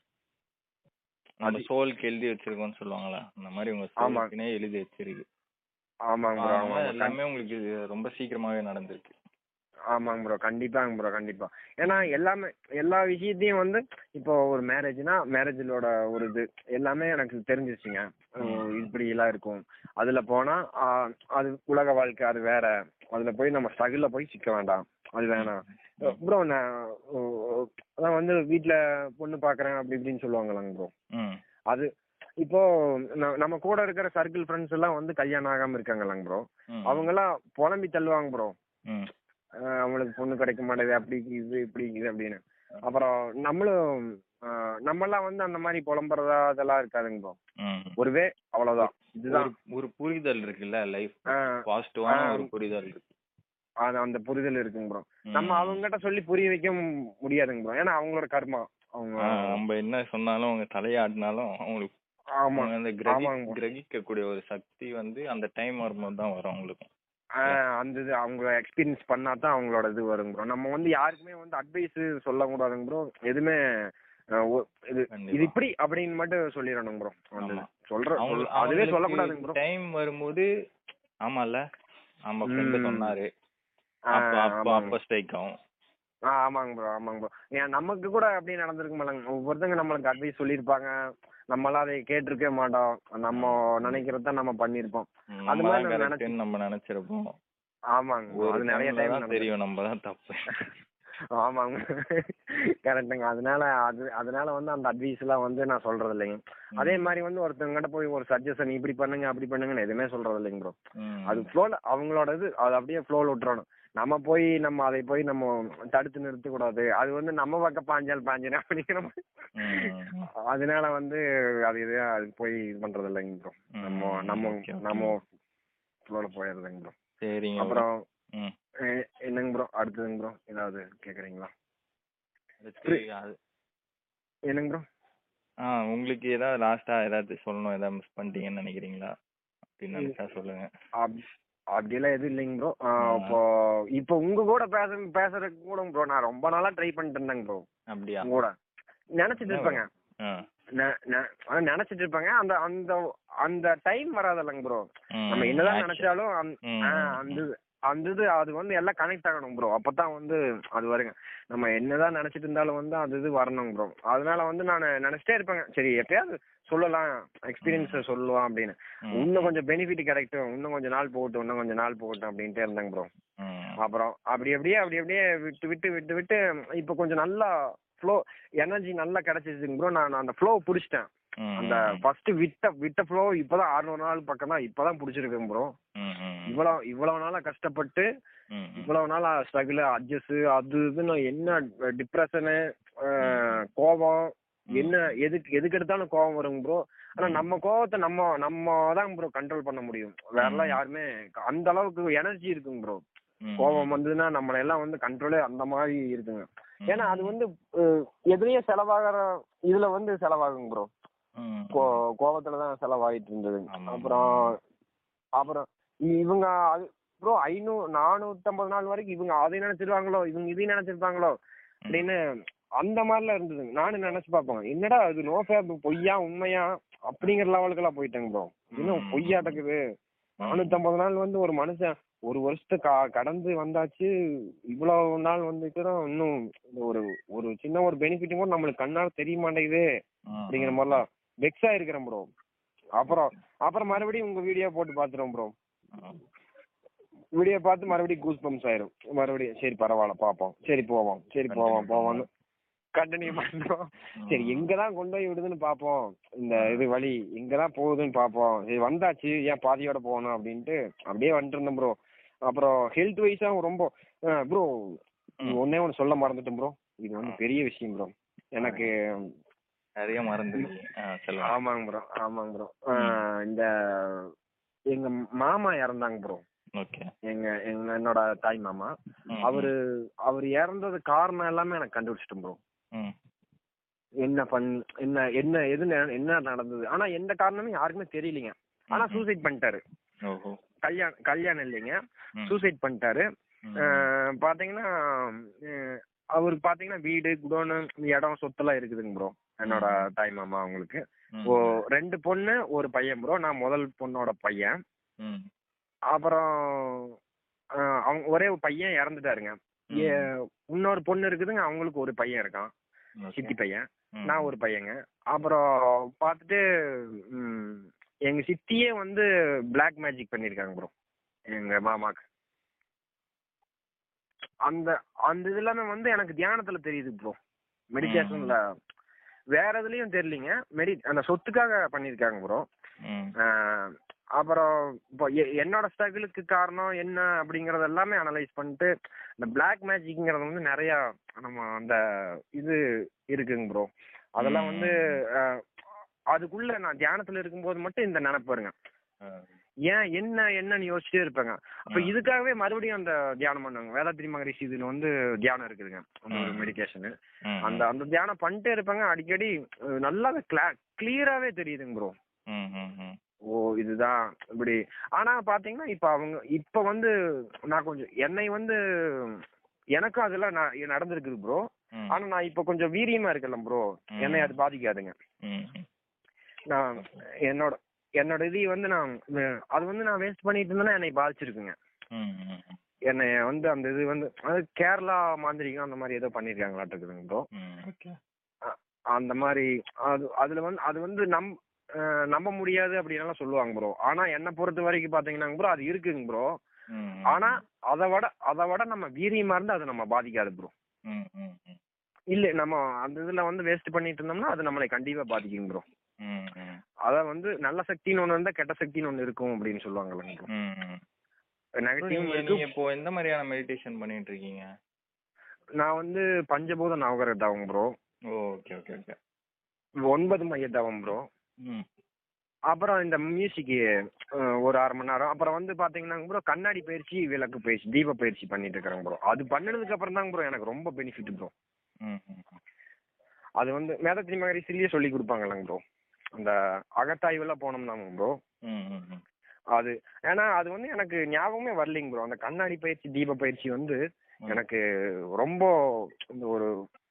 நம்ம சோலுக்கு எழுதி வச்சிருக்கோம்னு சொல்லுவாங்களா அந்த மாதிரி உங்க ஆமா. சோலுக்குனே எழுதி வச்சிருக்கு ஆமாங்க ப்ரோ அதனால ஆமாங்க எல்லாமே உங்களுக்கு இது ரொம்ப சீக்கிரமாவே நடந்திருக்கு ஆமாங்க ப்ரோ கண்டிப்பாங்க ப்ரோ கண்டிப்பா ஏன்னா எல்லாமே எல்லா விஷயத்தையும் வந்து இப்போ ஒரு மேரேஜ்னா மேரேஜிலோட ஒரு இது எல்லாமே எனக்கு தெரிஞ்சிருச்சுங்க அஹ் இப்படி எல்லாம் இருக்கும் அதுல போனா ஆஹ், அது உலக வாழ்க்கை அது வேற அதுல போய் நம்ம ஸ்ட்ரகிள்ல போய் சிக்க வேண்டாம் அது வேணாம் ப்ரோ நான் அஹ், அதான் வந்து வீட்ல பொண்ணு பாக்குறேன் அப்படி இப்படின்னு சொல்லுவாங்களாங்க ப்ரோ ம் அது இப்போ ந- நம்ம கூட இருக்கிற சர்க்கிள் ஃப்ரெண்ட்ஸ் எல்லாம் வந்து கல்யாணம் ஆகாம இருக்காங்களாங்க ப்ரோ ம். அவங்க எல்லாம் புலம்பி தள்ளுவாங்க ப்ரோ ம் ஆஹ் அவங்களுக்கு பொண்ணு கிடைக்க மாட்டேது அப்படி இது இப்படி இது அப்படின்னு அப்புறம் நம்மளும் ஆஹ் நம்மலாம் வந்து அந்த மாதிரி புலம்புறதா அதெல்லாம் இருக்காதுங்க ப்ரோ ம் ஒரு வே அவ்வளவுதான் ஒரு இதுதான் ஒரு புரிதல் இருக்குல்ல லைஃப் ஆஹ் பாசிட்டிவான ஆ. ஒரு புரிதல் இருக்கு அது அந்த புரிதல் இருக்குங்க ப்ரோ ம். நம்ம அவங்ககிட்ட சொல்லி புரிய வைக்க முடியாதுங்க ப்ரோ ஏன்னா அவங்களோட கர்மா அவங்க ஆ, நம்ம என்ன சொன்னாலும் அவங்க தலையாடினாலும் அவங்களுக்கு ஆமா அவங்க அந்த கிரகி ஆமாங்க. கிரகிக்கக்கூடிய ஒரு சக்தி வந்து அந்த டைம் வரும்போது தான் வரும் அவங்களுக்கு ஆஹ் அந்த இது அவங்க எக்ஸ்பீரியன்ஸ் பண்ணா தான் அவங்களோட இது வருங்க ப்ரோ நம்ம வந்து யாருக்குமே வந்து அட்வைஸ் சொல்லக்கூடாதுங்க ப்ரோ எதுவுமே ஆஹ் ஒ- இது கண்டிப்பா. இது இப்படி அப்படின்னு மட்டும் சொல்லிடணும் ப்ரோ அந்த ஆமா. சொல்ற சொல்- அதுவே சொல்லக்கூடாதுங்க ப்ரோ டைம் வரும்போது ஆமால நம்ம ஃப்ரெண்டு ம். சொன்னாரு ஆ, அப்ப அப்ப ஆமாங்க. அப்ப ஸ்ட்ரைக் ஆகும் ஆ ஆமாங்க ப்ரோ ஆமாங்க ப்ரோ ஏன் நமக்கு கூட அப்படி நடந்திருக்கு மாட்டாங்க ஒவ்வொருத்தங்க நம்மளுக்கு அட்வைஸ் சொல்லியிருப்பாங்க நம்மளாம் அதை கேட்டிருக்கவே மாட்டோம் நம்ம நினைக்கிறத தான் நம்ம பண்ணியிருப்போம் நம்ம அது மாதிரி தான் நான் கரெக்ட்னு நம்ம நினைச்சிருப்போம் ஆமாங்க bro. ஒரு அது நிறைய டைம்ல டைம் தான் தெரியும் நம்ம தான் தப்பு ஆமாங்க கரெக்டுங்க அதனால அது அதனால வந்து அந்த அட்வைஸ் எல்லாம் வந்து நான் சொல்றது இல்லைங்க அதே மாதிரி வந்து ஒருத்தவங்ககிட்ட போய் ஒரு சஜஷன் இப்படி பண்ணுங்க அப்படி பண்ணுங்கன்னு எதுவுமே சொல்றது இல்லைங்க ப்ரோ ம். அது ஃப்ளோல அவங்களோட இது அது அப்படியே ஃப்ளோல விட்டுறணும் நம்ம போய் நம்ம அதை போய் நம்ம தடுத்து நிறுத்த கூடாது அது வந்து நம்ம பக்கம் பாஞ்சால் பாஞ்சனா அப்படிங்கிற மாதிரி ம். அதனால வந்து அது இது அது போய் இது பண்றது இல்லைங்க ப்ரோ நம்ம ம், நம்ம okay, okay. நம்ம ஃப்ளோல போயிடுறதுங்க ப்ரோ சரிங்க bro. அப்புறம் ம். எ- என்னங்க ப்ரோ அடுத்ததுங்க ப்ரோ ஏதாவது கேக்குறீங்களா அடுத்து அது- என்னங்க ப்ரோ ஆ உங்களுக்கு ஏதாவது லாஸ்டா ஏதாவது சொல்லணும் ஏதாவது மிஸ் பண்ணிட்டீங்கன்னு நினைக்கிறீங்களா அப்படின்னு நினைச்சா சொல்லுங்க அப்- அப்படியெல்லாம் எதுவும் இல்லைங்க ப்ரோ ஆ. இப்போ இப்போ உங்க கூட பேச பேசுறதுக்கு கூட ப்ரோ நான் ரொம்ப நாளா ட்ரை பண்ணிட்டு இருந்தேங்க ப்ரோ அப்படியா உங்க கூட நினைச்சிட்டு இருப்பேங்க ஆ. நெ- நெ- அதான் நினைச்சிட்டு இருப்பாங்க அந்த அந்த அந்த டைம் வராதில்லங்க ப்ரோ ம். நம்ம என்னதான் action. நினைச்சாலும் அந்த ம். ஆ, அந்த இது- அந்த இது அது வந்து எல்லாம் கனெக்ட் ஆகணும் ப்ரோ அப்பதான் வந்து அது வருங்க நம்ம என்னதான் நினைச்சிட்டு இருந்தாலும் வந்து அது இது வரணும் ப்ரோ அதனால வந்து நான் நினைச்சிட்டே இருப்பேங்க சரி எப்பயாவது சொல்லலாம் எக்ஸ்பீரியன்ஸ் சொல்லலாம் அப்படின்னு ம். இன்னும் கொஞ்சம் பெனிஃபிட் கிடைக்கட்டும் இன்னும் கொஞ்சம் நாள் போகட்டும் இன்னும் கொஞ்சம் நாள் போகட்டும் அப்படின்ட்டே இருந்தாங்க ப்ரோ ம். அப்புறம் அப்படி அப்படியே அப்படி அப்படியே விட்டு விட்டு விட்டு விட்டு இப்போ கொஞ்சம் நல்லா ஃப்ளோ எனர்ஜி நல்லா கிடைச்சிச்சுங்க ப்ரோ நான் அந்த ஃப்ளோ பிடிச்சிட்டேன் ம், அந்த ம், ஃபர்ஸ்ட் விட்ட விட்ட ஃப்ளோ இப்பதான் அறுநூறு நாள் பக்கம் தான் இப்பதான் புடிச்சிருக்கேன் ப்ரோ ம், ம், இவ்வளவு இவ்வளவு நாளா கஷ்டப்பட்டு ம், ம். இவ்வளவு நாளா ஸ்ட்ரகிள் அட்ஜஸ்ட் அது இதுன்னு என்ன டிப்ரெஷனு கோபம் என்ன எதுக்கு எதுக்கு எடுத்தாலும் கோபம் வரும் ப்ரோ ஆனா நம்ம கோவத்தை நம்ம நம்ம தான் ப்ரோ கண்ட்ரோல் பண்ண முடியும் வேறலாம் யாருமே அந்த அளவுக்கு எனர்ஜி இருக்குங்க ப்ரோ ம், கோபம் வந்ததுன்னா நம்மள எல்லாம் வந்து கண்ட்ரோலே அந்த மாதிரி இருக்குங்க ம், ஏன்னா அது வந்து அஹ், எதுலயும் செலவாகிற இதுல வந்து செலவாகுங்க ப்ரோ ம், கோ கோபத்துல தான் செலவாயிட்டு இருந்தது ஆமா. அப்புறம் அப்புறம் இவங்க அது ப்ரோ ஐநூறு நானூத்தம்பது நாள் வரைக்கும் இவங்க அதை நினைச்சிருவாங்களோ இவங்க இதையும் நினைச்சிருப்பாங்களோ அப்படின்னு அந்த மாதிரிலாம் இருந்ததுங்க நானும் நினைச்சு பார்ப்பேன் என்னடா இது நோ ஃபேப் பொய்யா உண்மையா அப்படிங்கிற லெவலுக்கெல்லாம் போயிட்டேங்க ப்ரோ இன்னும் ம். பொய்யாட்டக்குது நானூத்தம்பது நாள் வந்து ஒரு மனுஷன் ஒரு வருஷத்தை க- கடந்து வந்தாச்சு இவ்வளவு நாள் வந்துட்டு தான் இன்னும் இந்த ஒரு ஒரு சின்ன ஒரு பெனிஃபிட் கூட நம்மளுக்கு கண்ணால தெரிய மாட்டேங்குது ம், அப்படிங்கிற மாதிரிலாம் வெக்ஸ் ஆயிருக்கிறேன் ப்ரோ அப்புறம் அப்புறம் மறுபடியும் உங்க வீடியோ போட்டு பாத்துறோம் ப்ரோ ம், வீடியோ பார்த்து மறுபடியும் கூஸ் பம்ப்ஸ் ஆயிரும் மறுபடியும் சரி பரவாயில்ல பாப்போம் சரி போவோம் சரி போவோம் போவோம்னு கண்டினியூ பண்றோம் சரி எங்கதான் கொண்டு போய் விடுதுன்னு பாப்போம் இந்த இது வழி எங்கதான் போகுதுன்னு பாப்போம் சரி வந்தாச்சு ஏன் பாதியோட போகணும் அப்படின்ட்டு அப்படியே வந்துட்டு இருந்தேன் ப்ரோ அப்புறம் ஹெல்த் வைஸா ரொம்ப ப்ரோ ஒன்னே ஒன்று சொல்ல மறந்துட்டேன் ப்ரோ இது வந்து பெரிய விஷயம் ப்ரோ எனக்கு நிறைய மறந்துருக்கீங்க ஆ, சொல்லுங்க ஆமாங்க ப்ரோ ஆமாங்க ப்ரோ இந்த எங்க மாமா இறந்தாங்க ப்ரோ ஓகே எங்க எங்க என்னோட தாய் மாமா ம், அவரு அவர் இறந்தது காரணம் எல்லாமே எனக்கு கண்டுபிடிச்சிட்டேன் ப்ரோ ம், என்ன பண் என்ன என்ன எது நட- என்ன நடந்தது ஆனா எந்த காரணமும் யாருக்குமே தெரியலீங்க ஆனா சூசைட் பண்ணிட்டாரு ஓஹோ கல்யாணம் கல்யாணம் இல்லைங்க ம், சூசைட் பண்ணிட்டாரு ம், அஹ் பாத்தீங்கன்னா அஹ் அவருக்கு பாத்தீங்கன்னா வீடு குடோனு இடம் சொத்தெல்லாம் இருக்குதுங்க ப்ரோ என்னோட தாய் மாமா அவங்களுக்கு ம், ஓ ரெண்டு பொண்ணு ஒரு பையன் ப்ரோ நான் முதல் பொண்ணோட பையன் ம், அப்புறம் அஹ் அவங்க ஒரே ஒரு பையன் இறந்துட்டாருங்க ம். ஏ- இன்னொரு பொண்ணு இருக்குதுங்க அவங்களுக்கு ஒரு பையன் இருக்கான் ஓகே. சித்தி பையன் ம், நான் ஒரு பையங்க அப்புறம் பார்த்துட்டு ம், எங்க சித்தியே வந்து பிளாக் மேஜிக் பண்ணிருக்காங்க ப்ரோ எங்க மாமாக்கு அந்த அந்த இது எல்லாமே வந்து எனக்கு தியானத்துல தெரியுது ப்ரோ மெடிடேஷன்ல வேற எதுலயும் தெரியலீங்க மெடி அந்த சொத்துக்காக பண்ணிருக்காங்க ப்ரோ ம், அப்புறம் இப்போ எ- என்னோட ஸ்ட்ரகிளுக்கு காரணம் என்ன அப்படிங்கறது எல்லாமே அனலைஸ் பண்ணிட்டு இந்த பிளாக் மேஜிக்ங்கிறது வந்து நிறைய நம்ம அந்த இது இருக்குங்க ப்ரோ அதெல்லாம் வந்து அஹ், அதுக்குள்ள நான் தியானத்துல இருக்கும்போது மட்டும் இந்த நினைப்பு வருங்க ஆ, ஏன் என்ன என்னன்னு யோசிச்சுட்டே இருப்பேங்க அப்ப ம். இதுக்காகவே மறுபடியும் அந்த தியானம் பண்ணுவாங்க வேதாத்திரி மகரிஷி இதுல வந்து தியானம் இருக்குதுங்க அந்த ஒரு ம். மெடிடேஷன் ம், அந்த அந்த தியானம் பண்ணிட்டே இருப்பாங்க அடிக்கடி அஹ், நல்லா கிளியராவே தெரியுதுங்க ப்ரோ ம், ம், ம், ஓ இதுதான் இப்படி ஆனா பாத்தீங்கன்னா இப்ப அவங்க இப்ப வந்து நான் கொஞ்சம் என்னை வந்து எனக்கும் அதெல்லாம் நான் நடந்திருக்குது ப்ரோ ம், ஆனா நான் இப்ப கொஞ்சம் வீரியமா இருக்கல ப்ரோ ம். என்னை அது பாதிக்காதுங்க ம், ம். நான் என்னோட என்னோட இது வந்து நான் அஹ், அது வந்து நான் வேஸ்ட் பண்ணிட்டு இருந்தேன்னா என்னை பாதிச்சிருக்குங்க ம், ம், ம். என்னை வந்து அந்த இது வந்து அது கேரளா மாந்திரிகம் அந்த மாதிரி ஏதோ பண்ணிருக்காங்களாட்டுக்குதுங்க ப்ரோ ம், ஓகே அந்த மாதிரி அது அதுல வந்து அது வந்து நம் அஹ், நம்ப முடியாது அப்படின்னுலாம் சொல்லுவாங்க ப்ரோ ஆனா என்னை பொறுத்த வரைக்கும் பாத்தீங்கன்னா ப்ரோ அது இருக்குங்க ப்ரோ ம், ம். ஆனா அதை விட அதை விட நம்ம வீரியமா இருந்து அது நம்ம பாதிக்காது ப்ரோ ம், ம், ம். இல்ல நம்ம அந்த இதுல வந்து வேஸ்ட் பண்ணிட்டு இருந்தோம்னா அது நம்மளை கண்டிப்பா பாதிக்கும் ப்ரோ ம், ம். அத வந்து நல்ல சக்தின்னு ஒண்ணு இருந்தா கெட்ட சக்தின்னு ஒண்ணு இருக்கும் அப்படின்னு சொல்லுவாங்கல்ல ப்ரோ ம், ம். நெகட்டிவ் நீங்க இருக்கு நீங்க இப்போ எந்த மாதிரியான மெடிடேஷன் பண்ணிட்டு இருக்கீங்க நான் வந்து பஞ்சபூத நவகரதாவும் ப்ரோ ஓகே ஓகே ஓகே ஒன்பது மையதாவும் ப்ரோ ம் அப்புறம் இந்த மியூசிக் ஒரு அரை மணி நேரம் அப்புறம் வந்து பாத்தீங்கன்னா ப்ரோ கண்ணாடி பயிற்சி விளக்கு பயிற்சி தீப பயிற்சி பண்ணிட்டு இருக்கிறேன் ப்ரோ அது பண்ணதுக்கு அப்புறம் தாங்க ப்ரோ எனக்கு ரொம்ப பெனிஃபிட் ப்ரோ ம் ம் அது வந்து மேதத்திரி மகரிசிலேயே சொல்லி கொடுப்பாங்கல்லங்க ப்ரோ அந்த அகத்தாய்வுலாம் போனோம்னாங்க ப்ரோ ம் ம் ம் அது ஏன்னா அது வந்து எனக்கு ஞாபகமே வரலைங்க ப்ரோ அந்த கண்ணாடி பயிற்சி தீப பயிற்சி வந்து எனக்கு ரொம்ப இந்த ஒரு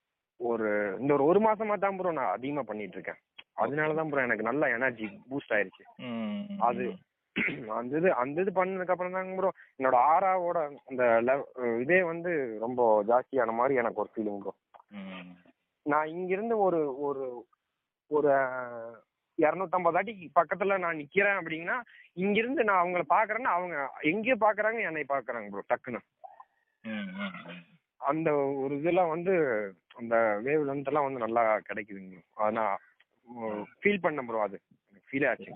ஒரு இந்த ஒரு ஒரு மாசமா தான் ப்ரோ நான் அதிகமா பண்ணிட்டு இருக்கேன் அதனால தான் ப்ரோ எனக்கு நல்ல எனர்ஜி பூஸ்ட் ஆயிருச்சு ம், ம், அது அந்த இது அந்த இது பண்ணதுக்கு அப்புறம் தாங்க ப்ரோ என்னோட ஆறாவோட அந்த lev- இதே வந்து ரொம்ப ஜாஸ்தியான மாதிரி எனக்கு ஒரு ஃபீலிங் ப்ரோ ம், நான் இங்கிருந்து ஒரு ஒரு ஒரு இரநூத்தம்பது அடி பக்கத்துல நான் நிக்கிறேன் அப்படின்னா இங்கிருந்து நான் அவங்கள பாக்குறேன்னா அவங்க எங்கேயோ பாக்குறாங்க என்னை பாக்குறாங்க ப்ரோ டக்குன்னு ம், ம், ம். அந்த ஒரு இதெல்லாம் வந்து அந்த வேவ் லென்த் எல்லாம் வந்து நல்லா கிடைக்குதுங்க bro. ஆனா ஃபீல் பண்ணேன் ப்ரோ அது ஃபீல் ஆச்சு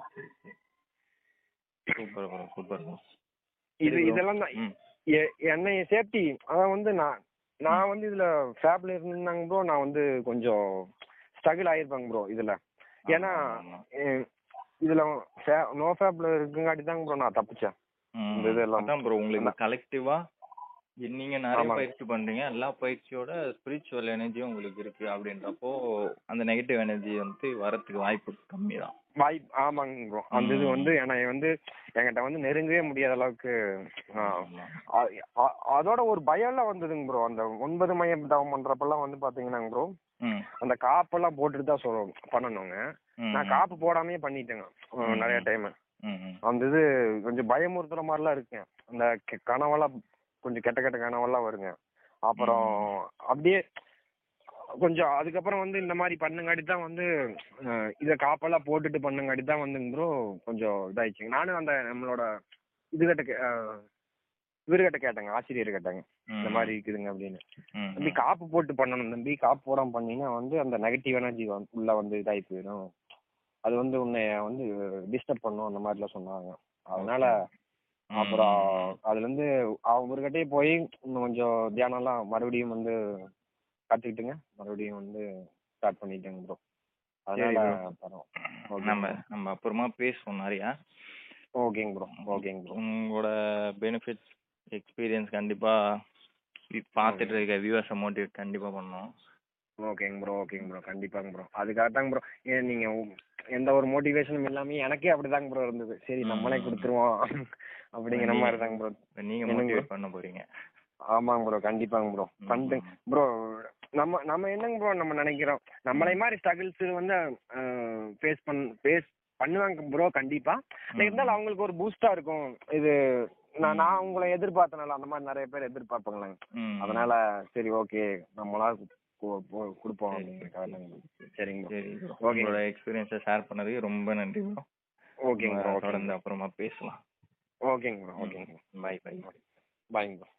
சூப்பர் ப்ரோ சூப்பர் ப்ரோ இது சரி bro. இதெல்லாம் தான் ம் எ- என்னை சேஃப்டி அதான் வந்து நான் நான் வந்து இதுல ஃபேப்ல இருந்தாங்க ப்ரோ நான் வந்து கொஞ்சம் ஸ்ட்ரகிள் ஆயிருப்பாங்க ப்ரோ இதுல ஏன்னா ஆமா, ஆமா. எ- இதுல நோ ஃபேப்ல இருக்குங்காட்டி தாங்க ப்ரோ நான் தப்பிச்சேன் ம். இந்த இதெல்லாம் அதான் ப்ரோ உங்களுக்கு கலெக்டிவா நீங்க நிறைய ஆமாங்க. பயிற்சி பண்றீங்க எல்லா பயிற்சியோட ஸ்பிரிச்சுவல் எனர்ஜியும் உங்களுக்கு இருக்கு அப்படின்றப்போ அந்த நெகட்டிவ் எனர்ஜி வந்து வரதுக்கு வாய்ப்பு கம்மி தான் வாய்ப்பு ஆமாங்க ப்ரோ அந்த இது ம். வந்து என்னை வந்து என்கிட்ட வந்து நெருங்கவே முடியாத அளவுக்கு ஆ, அ- அ- அதோட ஒரு பயம்லாம் வந்ததுங்க ப்ரோ அந்த ஒன்பது மையம் தவம் பண்றப்பெல்லாம் வந்து பாத்தீங்கன்னாங்க ப்ரோ ம் அந்த காப்பெல்லாம் போட்டுட்டு தான் சொல்ல பண்ணணுங்க ம், நான் காப்பு போடாமே பண்ணிட்டேங்க அஹ் ம். நிறைய டைம் ம், ம். அந்த இது கொஞ்சம் பயமுறுத்துற மாதிரிலாம் இருக்குங்க அந்த கெ- கனவெல்லாம் கொஞ்சம் கெட்ட கெட்ட கனவெல்லாம் வருங்க அப்புறம் அப்படியே கொஞ்சம் அதுக்கப்புறம் வந்து இந்த மாதிரி பண்ணுங்காட்டி தான் வந்து அஹ், இதை காப்பெல்லாம் போட்டுட்டு பண்ணுங்காட்டி தான் வந்து ப்ரோ கொஞ்சம் இதாயிடுச்சுங்க நானும் அந்த நம்மளோட இதுகிட்ட கே- அஹ், இவர்கிட்ட கேட்டேங்க ஆசிரியர் கேட்டாங்க இந்த மாதிரி இருக்குதுங்க அப்படின்னு ம், தம்பி காப்பு போட்டு பண்ணணும் தம்பி காப்பு போடாம பண்ணீங்கன்னா வந்து அந்த நெகட்டிவ் எனர்ஜி உள்ள வந்து இதாகி போயிடும் அது வந்து உன்னை வந்து டிஸ்டர்ப் பண்ணும் அந்த மாதிரிலாம் சொன்னாங்க அதனால ம். அப்புறம் அதுல இருந்து அவர்கிட்டயே போய் இன்னும் கொஞ்சம் தியானம்லாம் மறுபடியும் வந்து கத்துக்கிட்டுங்க மறுபடியும் வந்து ஸ்டார்ட் பண்ணிட்டேங்க ப்ரோ அதனால சரி bro. பரவாயில்ல. ஓகே நம்ம நம்ம அப்புறமா பேசுவோம் நிறையா ஓகேங்க ப்ரோ ஓகேங்க ப்ரோ உங்களோட பெனிஃபிட்ஸ் எக்ஸ்பீரியன்ஸ் கண்டிப்பா வி- பார்த்துட்டு இருக்க வியூவர்ஸை மோட்டிவேட் கண்டிப்பா பண்ணோம் ஓகேங்க ப்ரோ ஓகேங்க ப்ரோ கண்டிப்பாங்க ப்ரோ அதுக்காக தாங்க ப்ரோ ஏன் நீங்க உ- எந்த ஒரு மோட்டிவேஷனும் இல்லாம எனக்கே அப்படிதாங்க ப்ரோ இருந்தது சரி நம்மளே ம். கொடுத்துருவோம் அப்படிங்கிற நீங்க- மாதிரி தாங்க ப்ரோ நீங்க என்னங்க மோட்டிவேட் பண்ண போறீங்க ஆமாங்க ப்ரோ கண்டிப்பாங்க ப்ரோ ம். பண்ணிட்டு ப்ரோ நம்ம நம்ம என்னங்க ப்ரோ நம்ம நினைக்கிறோம் நம்மளை மாதிரி ஸ்ட்ரகிள்ஸ் வந்து ஃபேஸ் பண் ஃபேஸ் பண்ணுவாங்க ப்ரோ கண்டிப்பா ஆனா இருந்தாலும் அவங்களுக்கு ஒரு பூஸ்டா இருக்கும் இது நான் நான் உங்களை எதிர்பார்த்தனால அந்த மாதிரி நிறைய பேர் எதிர்பார்ப்பாங்களாங்க ம். அதனால சரி ஓகே நம்மளா கு- கு- கொடுப்போம் சரி. அப்படிங்கிறதுக்காக தாங்க சரிங்க ப்ரோ சரி bro. ஓகே. உங்களோட எக்ஸ்பீரியன்ஸை ஷேர் பண்ணதுக்கு ரொம்ப நன்றி ப்ரோ ஓகேங்க ப்ரோ தொடர்ந்து அப்புறமா பேசலாம் ஓகேங்க ப்ரோ ஓகேங்க ப்ரோ பை பை பாய்ங்க ப்ரோ